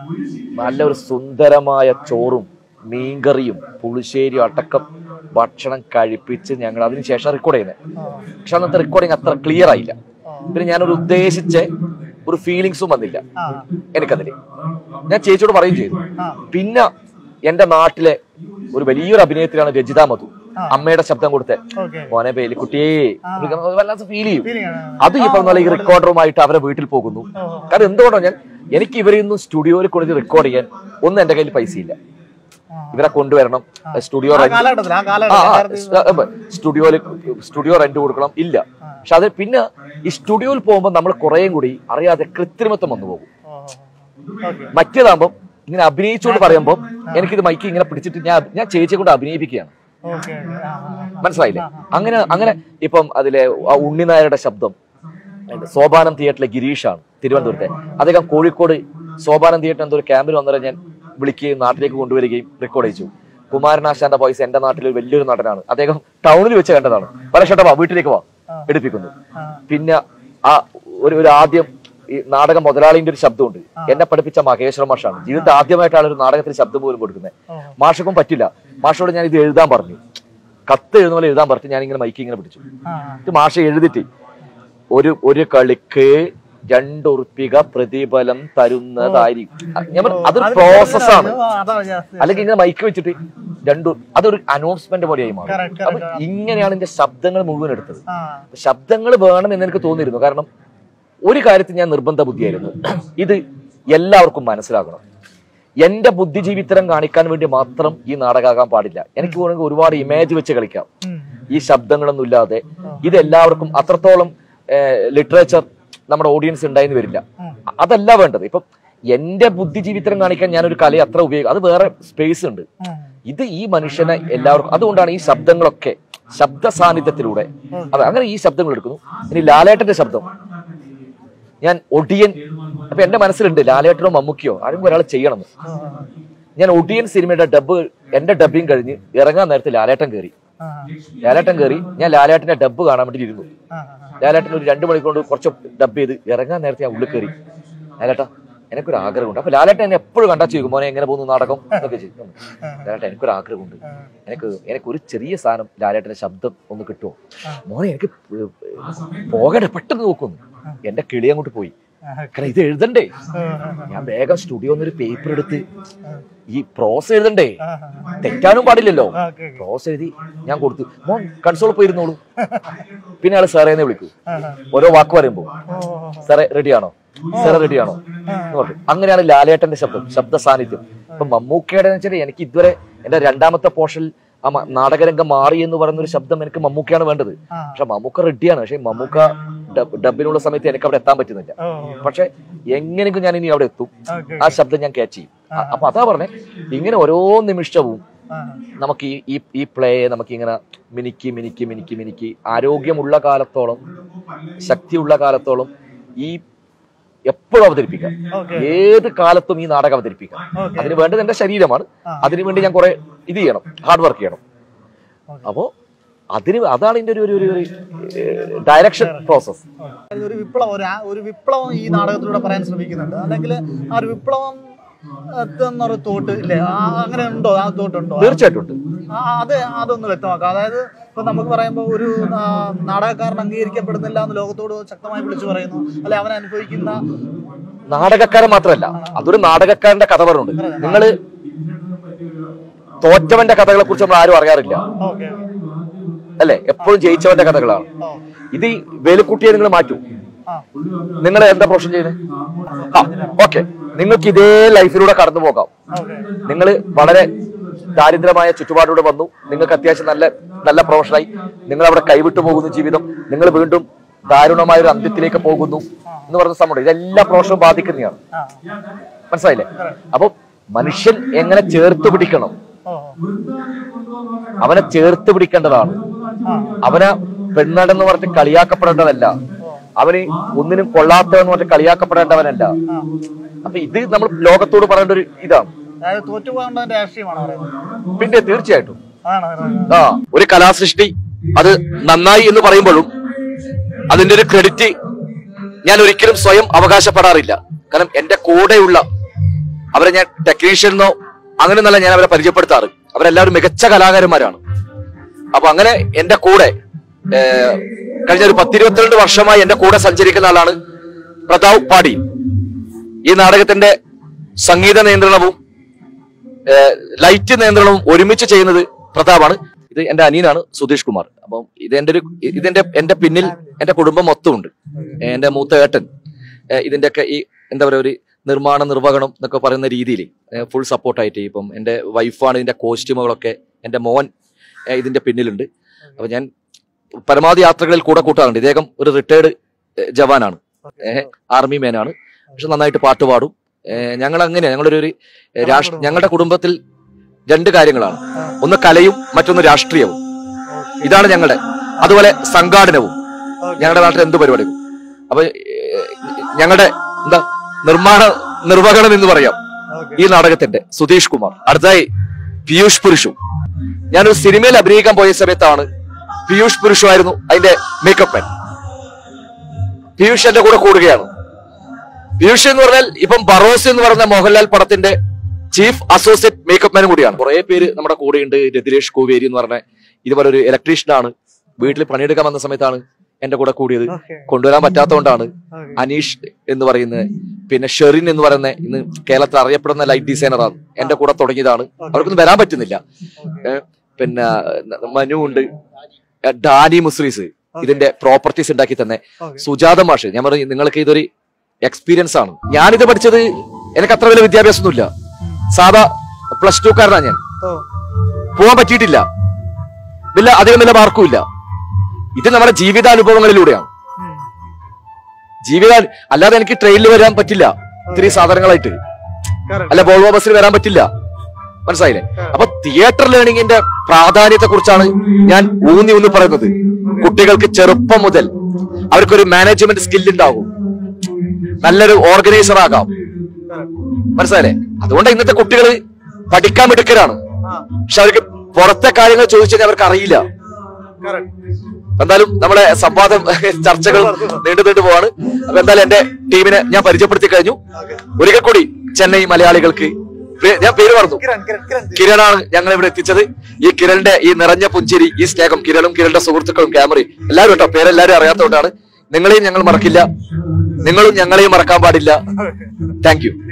നല്ല ഒരു സുന്ദരമായ ചോറും മീൻകറിയും പുളിശ്ശേരിയും അടക്കം ഭക്ഷണം കഴിപ്പിച്ച് ഞങ്ങൾ അതിനുശേഷം റെക്കോർഡ് ചെയ്യുന്നത് പക്ഷെ അന്നത്തെ റെക്കോർഡിങ് അത്ര ക്ലിയർ ആയില്ല പിന്നെ ഞാനൊരു ഉദ്ദേശിച്ച ഒരു ഫീലിങ്സും വന്നില്ല എനിക്കതില് ഞാൻ ചേച്ചിയോട് പറയുകയും ചെയ്തു പിന്നെ എന്റെ നാട്ടിലെ ഒരു വലിയൊരു അഭിനയത്തിലാണ് രജിത മധു അമ്മയുടെ ശബ്ദം കൊടുത്തെ മോനെ പേലിക്കുട്ടിയേ വല്ലാത്ത ഫീൽ ചെയ്യും അത് ഈ പറഞ്ഞ പോലെ ഈ റെക്കോർഡറുമായിട്ട് അവരെ വീട്ടിൽ പോകുന്നു കാരണം എന്തുകൊണ്ടോ ഞാൻ എനിക്ക് ഇവരെ ഒന്നും സ്റ്റുഡിയോയിൽ കൊണ്ട് റെക്കോർഡ് ചെയ്യാൻ ഒന്നും എന്റെ കയ്യിൽ പൈസ ഇല്ല ഇവരെ കൊണ്ടുവരണം സ്റ്റുഡിയോ റെന്റ് കാലഘട്ടത്തിൽ ആ ആ, കാലഘട്ടത്തിൽ ആ, ആ, സ്റ്റുഡിയോയിൽ സ്റ്റുഡിയോ റെന്റ് കൊടുക്കണം ഇല്ല പക്ഷെ അത് പിന്നെ ഈ സ്റ്റുഡിയോയിൽ പോകുമ്പോൾ നമ്മൾ കുറേയും കൂടി അറിയാതെ കൃത്രിമത്വം വന്നു പോകും മറ്റേതാകുമ്പോൾ ഇങ്ങനെ അഭിനയിച്ചുകൊണ്ട് പറയുമ്പോൾ എനിക്കിത് മൈക്ക് ഇങ്ങനെ പിടിച്ചിട്ട് ഞാൻ ഞാൻ ചേച്ചിയെ കൊണ്ട് അഭിനയിപ്പിക്കുകയാണ് മനസ്സിലായില്ലേ അങ്ങനെ അങ്ങനെ ഇപ്പം അതിലെ ആ ഉണ്ണിനായരുടെ ശബ്ദം അതിന്റെ സോപാനം തിയേറ്ററിലെ ഗിരീഷാണ് തിരുവനന്തപുരത്തെ അദ്ദേഹം കോഴിക്കോട് സോപാനം തിയേറ്റർ എന്തോ ഒരു ക്യാമ്പിൽ വന്നേരം ഞാൻ വിളിക്കുകയും നാട്ടിലേക്ക് കൊണ്ടുവരികയും റെക്കോർഡ് ചെയ്തു കുമാരനാശാന്റെ വോയിസ് എന്റെ നാട്ടിൽ ഒരു വലിയൊരു നടനാണ് അദ്ദേഹം ടൗണിൽ വെച്ച് കണ്ടതാണ് പല ഷട്ട വാ വീട്ടിലേക്ക് വാ എടുപ്പിക്കുന്നു പിന്നെ ആ ഒരു ഒരു ആദ്യം ഈ നാടക മുതലാളിന്റെ ഒരു ശബ്ദമുണ്ട് എന്നെ പഠിപ്പിച്ച മഹേശ്വര മാഷാണ് ജീവിതത്തിൽ ആദ്യമായിട്ടാണ് ഒരു നാടകത്തിൽ ശബ്ദം പോലും കൊടുക്കുന്നത് മാഷക്കും പറ്റില്ല മാഷോട് ഞാൻ ഇത് എഴുതാൻ പറഞ്ഞു കത്ത് എഴുതുന്ന പോലെ എഴുതാൻ പറഞ്ഞു ഞാൻ ഇങ്ങനെ മൈക്ക് ഇങ്ങനെ പിടിച്ചു ഇത് മാഷ എഴുതിട്ട് ഒരു ഒരു കളിക്ക് രണ്ടുറുപ്പിക പ്രതിഫലം തരുന്നതായിരിക്കും ഞാൻ പറഞ്ഞു, അതൊരു പ്രോസസ്സാണ് അതാണ് ഞാൻ അല്ലെങ്കിൽ ഇങ്ങനെ മൈക്ക് വെച്ചിട്ട് രണ്ടു അതൊരു അനൗൺസ്മെന്റ് പോലെയായി മാറും Correct, അപ്പൊ ഇങ്ങനെയാണ് എന്റെ ശബ്ദങ്ങൾ മുഴുവൻ എടുത്തത് ആ ശബ്ദങ്ങൾ വേണം എന്ന് എനിക്ക് തോന്നിയിരുന്നു കാരണം ഒരു കാര്യത്തിൽ ഞാൻ നിർബന്ധ ബുദ്ധിയായിരുന്നു ഇത് എല്ലാവർക്കും മനസ്സിലാകണം എന്റെ ബുദ്ധിജീവിത്തരം കാണിക്കാൻ വേണ്ടി മാത്രം ഈ നാടകമാകാൻ പാടില്ല എനിക്ക് വേണമെങ്കിൽ ഒരുപാട് ഇമേജ് വെച്ച് കളിക്കാം ഈ ശബ്ദങ്ങളൊന്നും ഇല്ലാതെ ഇത് എല്ലാവർക്കും അത്രത്തോളം ലിറ്ററേച്ചർ നമ്മുടെ ഓഡിയൻസ് ഉണ്ടായിന്ന് വരില്ല അതല്ല വേണ്ടത് ഇപ്പം എന്റെ ബുദ്ധിജീവിത്തരം കാണിക്കാൻ ഞാനൊരു കല അത്ര ഉപയോഗിക്കും അത് വേറെ സ്പേസ് ഉണ്ട് ഇത് ഈ മനുഷ്യനെ എല്ലാവർക്കും അതുകൊണ്ടാണ് ഈ ശബ്ദങ്ങളൊക്കെ ശബ്ദ സാന്നിധ്യത്തിലൂടെ അതെ അങ്ങനെ ഈ ശബ്ദങ്ങൾ എടുക്കുന്നു ഇനി ലാലേട്ടന്റെ ശബ്ദം ഞാൻ ഒടിയൻ അപ്പൊ എന്റെ മനസ്സിലുണ്ട് ലാലേട്ടനോ മമ്മൂക്കിയോ ആരെങ്കിലും ഒരാൾ ചെയ്യണം ഞാൻ ഒടിയൻ സിനിമയുടെ ഡബ് എന്റെ ഡബിങ് കഴിഞ്ഞ് ഇറങ്ങാൻ നേരത്തെ ലാലേട്ടൻ കയറി ലാലേട്ടൻ കയറി ഞാൻ ലാലേട്ടന്റെ ഡബ് കാണാൻ വേണ്ടി ഇരുന്നു ലാലേട്ടൻ ഒരു രണ്ട് മണിക്കൂർ കൊണ്ട് കുറച്ച് ഡബ് ചെയ്ത് ഇറങ്ങാൻ നേരത്തെ ഞാൻ ഉള്ളിൽ കയറി ലാലേട്ട എനിക്കൊരു ആഗ്രഹമുണ്ട് അപ്പൊ ലാലേട്ടൻ എന്നെ എപ്പോഴും കണ്ടാ ചോദിക്കും മോനെ എങ്ങനെ പോകുന്നു നാടകം എന്നൊക്കെ ചോദിക്കും ലാലേട്ടൻ എനിക്കൊരു ആഗ്രഹമുണ്ട് എനിക്ക് എനിക്ക് ഒരു ചെറിയ സാധനം ലാലേട്ടന്റെ ശബ്ദം ഒന്ന് കിട്ടുമോ മോനെ എനിക്ക് പോകട്ടെ പെട്ടെന്ന് നോക്കുന്നു എന്റെ കിളി അങ്ങോട്ട് പോയി കാരണം ഇത് എഴുതണ്ടേ ഞാൻ വേഗം സ്റ്റുഡിയോ ഒരു പേപ്പർ എടുത്ത് ഈ പ്രോസ് എഴുതണ്ടേ തെറ്റാനും പാടില്ലല്ലോ പ്രോസ് എഴുതി ഞാൻ കൊടുത്തു മോൻ കൺസോൾ പോയിരുന്നോളൂ പിന്നെ ആള് സാറേ എന്ന് വിളിക്കൂ ഓരോ വാക്ക് പറയുമ്പോ സാറേ റെഡിയാണോ സാറേ റെഡിയാണോ എന്ന് പറഞ്ഞു അങ്ങനെയാണ് ലാലേട്ടന്റെ ശബ്ദം ശബ്ദ സാന്നിധ്യം ഇപ്പൊ മമ്മൂക്കയുടെ എന്ന് വെച്ചാൽ എനിക്ക് ഇതുവരെ എന്റെ രണ്ടാമത്തെ പോർഷനിൽ ആ മ- നാടകരംഗം മാറി എന്ന് പറയുന്ന ഒരു ശബ്ദം എനിക്ക് മമ്മൂക്കയാണ് വേണ്ടത് പക്ഷെ മമ്മൂക്ക റെഡിയാണ് പക്ഷെ മമ്മൂക്ക ഡബ്- ഡബിനുള്ള സമയത്ത് എനിക്ക് അവിടെ എത്താൻ പറ്റുന്നില്ല പക്ഷെ എങ്ങനെയെങ്കിലും ഞാൻ ഇനി അവിടെ എത്തും ആ ശബ്ദം ഞാൻ ക്യാച്ച് ചെയ്യും അ- അപ്പൊ അതാ പറഞ്ഞേ ഇങ്ങനെ ഓരോ നിമിഷവും നമുക്ക് ഈ ഈ ഈ പ്ലേയെ നമുക്ക് ഇങ്ങനെ മിനുക്കി മിനുക്കി മിനുക്കി മിനുക്കി ആരോഗ്യമുള്ള കാലത്തോളം ശക്തിയുള്ള കാലത്തോളം ഈ എപ്പോഴും അവതരിപ്പിക്കാം ഏത് കാലത്തും ഈ നാടകം അവതരിപ്പിക്കാം അതിന് വേണ്ടത് എന്റെ ശരീരമാണ് അതിനു വേണ്ടി ഞാൻ കുറെ ഇത് ചെയ്യണം ഹാർഡ് വർക്ക് ചെയ്യണം അപ്പോ അതിന് അതാണ് ഇതിന്റെ ഒരു ഒരു ഒരു ഡയറക്ഷൻ പ്രോസസ് ഒരു വിപ്ലവം ഒരു ആ- ഒരു വിപ്ലവം ഈ നാടകത്തിലൂടെ പറയാൻ ശ്രമിക്കുന്നുണ്ട് അല്ലെങ്കിൽ ആ ഒരു വിപ്ലവം എന്നൊരു തോട്ട് ഇല്ലേ ആ, അങ്ങനെ ഉണ്ടോ ആ തോട്ടുണ്ടോ തീർച്ചയായിട്ടും ഉണ്ട് ആ, അത് അതൊന്ന് വ്യക്തമാക്കാം അതായത് ഇപ്പൊ നമുക്ക് പറയുമ്പോൾ ഒരു ആ, നാടകക്കാരൻ അംഗീകരിക്കപ്പെടുന്നില്ല എന്ന് ലോകത്തോട് ശക്തമായി വിളിച്ചു പറയുന്നു അല്ലെ അവൻ അനുഭവിക്കുന്ന നാടകക്കാരൻ മാത്രമല്ല അതൊരു നാടകക്കാരന്റെ കഥ പറയുന്നുണ്ട് നിങ്ങള് തോറ്റവന്റെ കഥകളെ കുറിച്ച് നമ്മൾ ആരും അറിയാറില്ല ഓക്കെ അല്ലെ എപ്പോഴും ജയിച്ചവന്റെ കഥകളാണ് ഇത് ഈ വേലുക്കുട്ടിയെ നിങ്ങൾ മാറ്റൂ നിങ്ങൾ എന്താ പ്രൊഫഷൻ ചെയ്യുന്നത് ആ ഓക്കെ നിങ്ങൾക്ക് ഇതേ ലൈഫിലൂടെ കടന്നു പോകാം നിങ്ങൾ വളരെ ദാരിദ്ര്യമായ ചുറ്റുപാടിലൂടെ വന്നു നിങ്ങൾക്ക് അത്യാവശ്യം നല്ല നല്ല പ്രൊഫഷനായി നിങ്ങൾ അവിടെ കൈവിട്ടു പോകുന്നു ജീവിതം നിങ്ങൾ വീണ്ടും ദാരുണമായ ഒരു അന്ത്യത്തിലേക്ക് പോകുന്നു എന്ന് പറഞ്ഞ സംഭവം ഇതെല്ലാ പ്രൊഫഷനും ബാധിക്കുന്നതാണ് മനസ്സിലായില്ലേ അപ്പൊ മനുഷ്യൻ എങ്ങനെ ചേർത്ത് പിടിക്കണം അവനെ ചേർത്ത് പിടിക്കേണ്ടതാണ് അവനെ പെണ്ണടെന്ന് പറഞ്ഞിട്ട് കളിയാക്കപ്പെടേണ്ടതല്ല അവന് ഒന്നിനും കൊള്ളാത്തവെന്ന് പറഞ്ഞിട്ട് കളിയാക്കപ്പെടേണ്ടവനല്ല അപ്പൊ ഇത് നമ്മൾ ലോകത്തോട് പറയേണ്ട ഒരു ഇതാണ് അതായത് തോറ്റുപോകേണ്ടതിന്റെ രാഷ്ട്രീയമാണ് പറയുന്നത് പിന്നെ തീർച്ചയായിട്ടും ആണ് ആ ഒരു കലാസൃഷ്ടി അത് നന്നായി എന്ന് പറയുമ്പോഴും അതിന്റെ ഒരു ക്രെഡിറ്റ് ഞാൻ ഒരിക്കലും സ്വയം അവകാശപ്പെടാറില്ല കാരണം എന്റെ കൂടെയുള്ള അവരെ ഞാൻ ടെക്നീഷ്യനോ അങ്ങനെയൊന്നല്ല ഞാൻ അവരെ പരിചയപ്പെടുത്താറ് അവരെല്ലാവരും മികച്ച കലാകാരന്മാരാണ് അപ്പൊ അങ്ങനെ എന്റെ കൂടെ ഏർ, കഴിഞ്ഞ ഒരു പത്തിരുപത്തിരണ്ട് വർഷമായി എന്റെ കൂടെ സഞ്ചരിക്കുന്ന ആളാണ് പ്രതാപ് പാടി ഈ നാടകത്തിന്റെ സംഗീത നിയന്ത്രണവും ഏഹ് ലൈറ്റ് നിയന്ത്രണവും ഒരുമിച്ച് ചെയ്യുന്നത് പ്രതാപാണ് ഇത് എന്റെ അനിയനാണ് സുധീഷ് കുമാർ അപ്പം ഇത് എന്റെ ഒരു ഇതിന്റെ എന്റെ പിന്നിൽ എന്റെ കുടുംബം മൊത്തമുണ്ട് എന്റെ മൂത്ത ഏട്ടൻ ഏഹ് ഇതിന്റെയൊക്കെ ഈ എന്താ പറയുക ഒരു നിർമ്മാണ നിർവഹണം എന്നൊക്കെ പറയുന്ന രീതിയിൽ ഫുൾ സപ്പോർട്ടായിട്ട് ഇപ്പം എന്റെ വൈഫാണ് ഇതിന്റെ കോസ്റ്റ്യൂമുകളൊക്കെ എന്റെ മോൻ ഏഹ് ഇതിന്റെ പിന്നിലുണ്ട് അപ്പൊ ഞാൻ പരമാവധി യാത്രകളിൽ കൂടെ കൂട്ടാറുണ്ട് ഇദ്ദേഹം ഒരു റിട്ടയർഡ് ജവാനാണ് ഏഹ് ആർമി മാനാണ് പക്ഷെ നന്നായിട്ട് പാട്ട് പാടും ഏഹ് ഞങ്ങൾ അങ്ങനെ ഞങ്ങളൊരു ഒരു രാഷ്ട്ര ഞങ്ങളുടെ കുടുംബത്തിൽ രണ്ട് കാര്യങ്ങളാണ് ഒന്ന് കലയും മറ്റൊന്ന് രാഷ്ട്രീയവും ഇതാണ് ഞങ്ങളുടെ അതുപോലെ സംഘാടനവും ഞങ്ങളുടെ നാട്ടിൽ എന്ത് പരിപാടിയും അപ്പൊ ഏഹ്, ഞങ്ങളുടെ എന്താ നിർമ്മാണ നിർവഹണം എന്ന് പറയാം ഈ നാടകത്തിന്റെ സുധീഷ് കുമാർ അടുത്തായി പീയൂഷ് പുരുഷു ഞാനൊരു സിനിമയിൽ അഭിനയിക്കാൻ പോയ സമയത്താണ് പീയൂഷ് പുരുഷു ആയിരുന്നു അതിന്റെ മേക്കപ്പ് മാൻ പീയൂഷ് എന്റെ കൂടെ കൂടുകയാണ് പീയൂഷ് എന്ന് പറഞ്ഞാൽ ഇപ്പം ബറോസ് എന്ന് പറയുന്ന മോഹൻലാൽ പടത്തിന്റെ ചീഫ് അസോസിയേറ്റ് മേക്കപ്പ് മാനും കൂടിയാണ് കുറെ പേര് നമ്മുടെ കൂടെയുണ്ട് രതിരേഷ് കോവേരി എന്ന് പറഞ്ഞ ഇതുപോലെ ഒരു ഇലക്ട്രീഷ്യനാണ് വീട്ടിൽ പണിയെടുക്കാൻ വന്ന സമയത്താണ് എന്റെ കൂടെ കൂടിയത് കൊണ്ടുവരാൻ പറ്റാത്തതുകൊണ്ടാണ് അനീഷ് എന്ന് പറയുന്നത് പിന്നെ ഷെറിൻ എന്ന് പറയുന്ന ഇന്ന് കേരളത്തിൽ അറിയപ്പെടുന്ന ലൈറ്റ് ഡിസൈനറാണ് എന്റെ കൂടെ തുടങ്ങിയതാണ് അവർക്കൊന്നും വരാൻ പറ്റുന്നില്ല ഏ, പിന്നെ മനു ഉണ്ട് ഏ, ഡാനി മുസ്രീസ് ഇതിന്റെ പ്രോപ്പർട്ടീസ് ഉണ്ടാക്കി തന്നെ സുജാത മാഷ് ഞാൻ പറഞ്ഞു നിങ്ങൾക്ക് ഇതൊരു എക്സ്പീരിയൻസ് ആണ് ഞാനിത് പഠിച്ചത് എനിക്ക് അത്ര വലിയ വിദ്യാഭ്യാസമൊന്നുമില്ല സാധാ പ്ലസ് ടു കാരനാണ് ഞാൻ പോകാൻ പറ്റിയിട്ടില്ല വലിയ അധികം വലിയ മാർക്കും ഇല്ല ഇത് നമ്മുടെ ജീവിതാനുഭവങ്ങളിലൂടെയാണ് ജീവിത അല്ലാതെ എനിക്ക് ട്രെയിനിൽ വരാൻ പറ്റില്ല ഇത്തിരി സാധനങ്ങളായിട്ട് അല്ല വോൾവോ ബസ്സിൽ വരാൻ പറ്റില്ല മനസ്സിലായില്ലേ അപ്പൊ തിയേറ്റർ ലേണിംഗിന്റെ പ്രാധാന്യത്തെ കുറിച്ചാണ് ഞാൻ ഊന്നി ഊന്നി പറയുന്നത് കുട്ടികൾക്ക് ചെറുപ്പം മുതൽ അവർക്കൊരു മാനേജ്മെന്റ് സ്കിൽ ഉണ്ടാകും നല്ലൊരു ഓർഗനൈസർ ആകാം മനസ്സിലായില്ലേ അതുകൊണ്ട് ഇന്നത്തെ കുട്ടികൾ പഠിക്കാൻ മിടുക്കരാണ് പക്ഷെ അവർക്ക് പുറത്തെ കാര്യങ്ങൾ ചോദിച്ചു കഴിഞ്ഞാൽ അവർക്ക് അറിയില്ല എന്തായാലും നമ്മളെ സംവാദം ചർച്ചകൾ നീണ്ടു നീണ്ടു പോവാണ് അപ്പൊ എന്തായാലും എന്റെ ടീമിനെ ഞാൻ പരിചയപ്പെടുത്തി കഴിഞ്ഞു ഒരിക്കൽ കൂടി ചെന്നൈ മലയാളികൾക്ക് പേ- ഞാൻ പേര് പറഞ്ഞു കിരണാണ് ഞങ്ങൾ ഇവിടെ എത്തിച്ചത് ഈ കിരണിന്റെ ഈ നിറഞ്ഞ പുഞ്ചിരി ഈ സ്നേഹം കിരണും കിരണിന്റെ സുഹൃത്തുക്കളും ക്യാമറയും എല്ലാവരും കേട്ടോ പേരെല്ലാവരും അറിയാത്തതുകൊണ്ടാണ് നിങ്ങളെയും ഞങ്ങൾ മറക്കില്ല നിങ്ങളും ഞങ്ങളെയും മറക്കാൻ പാടില്ല താങ്ക് യു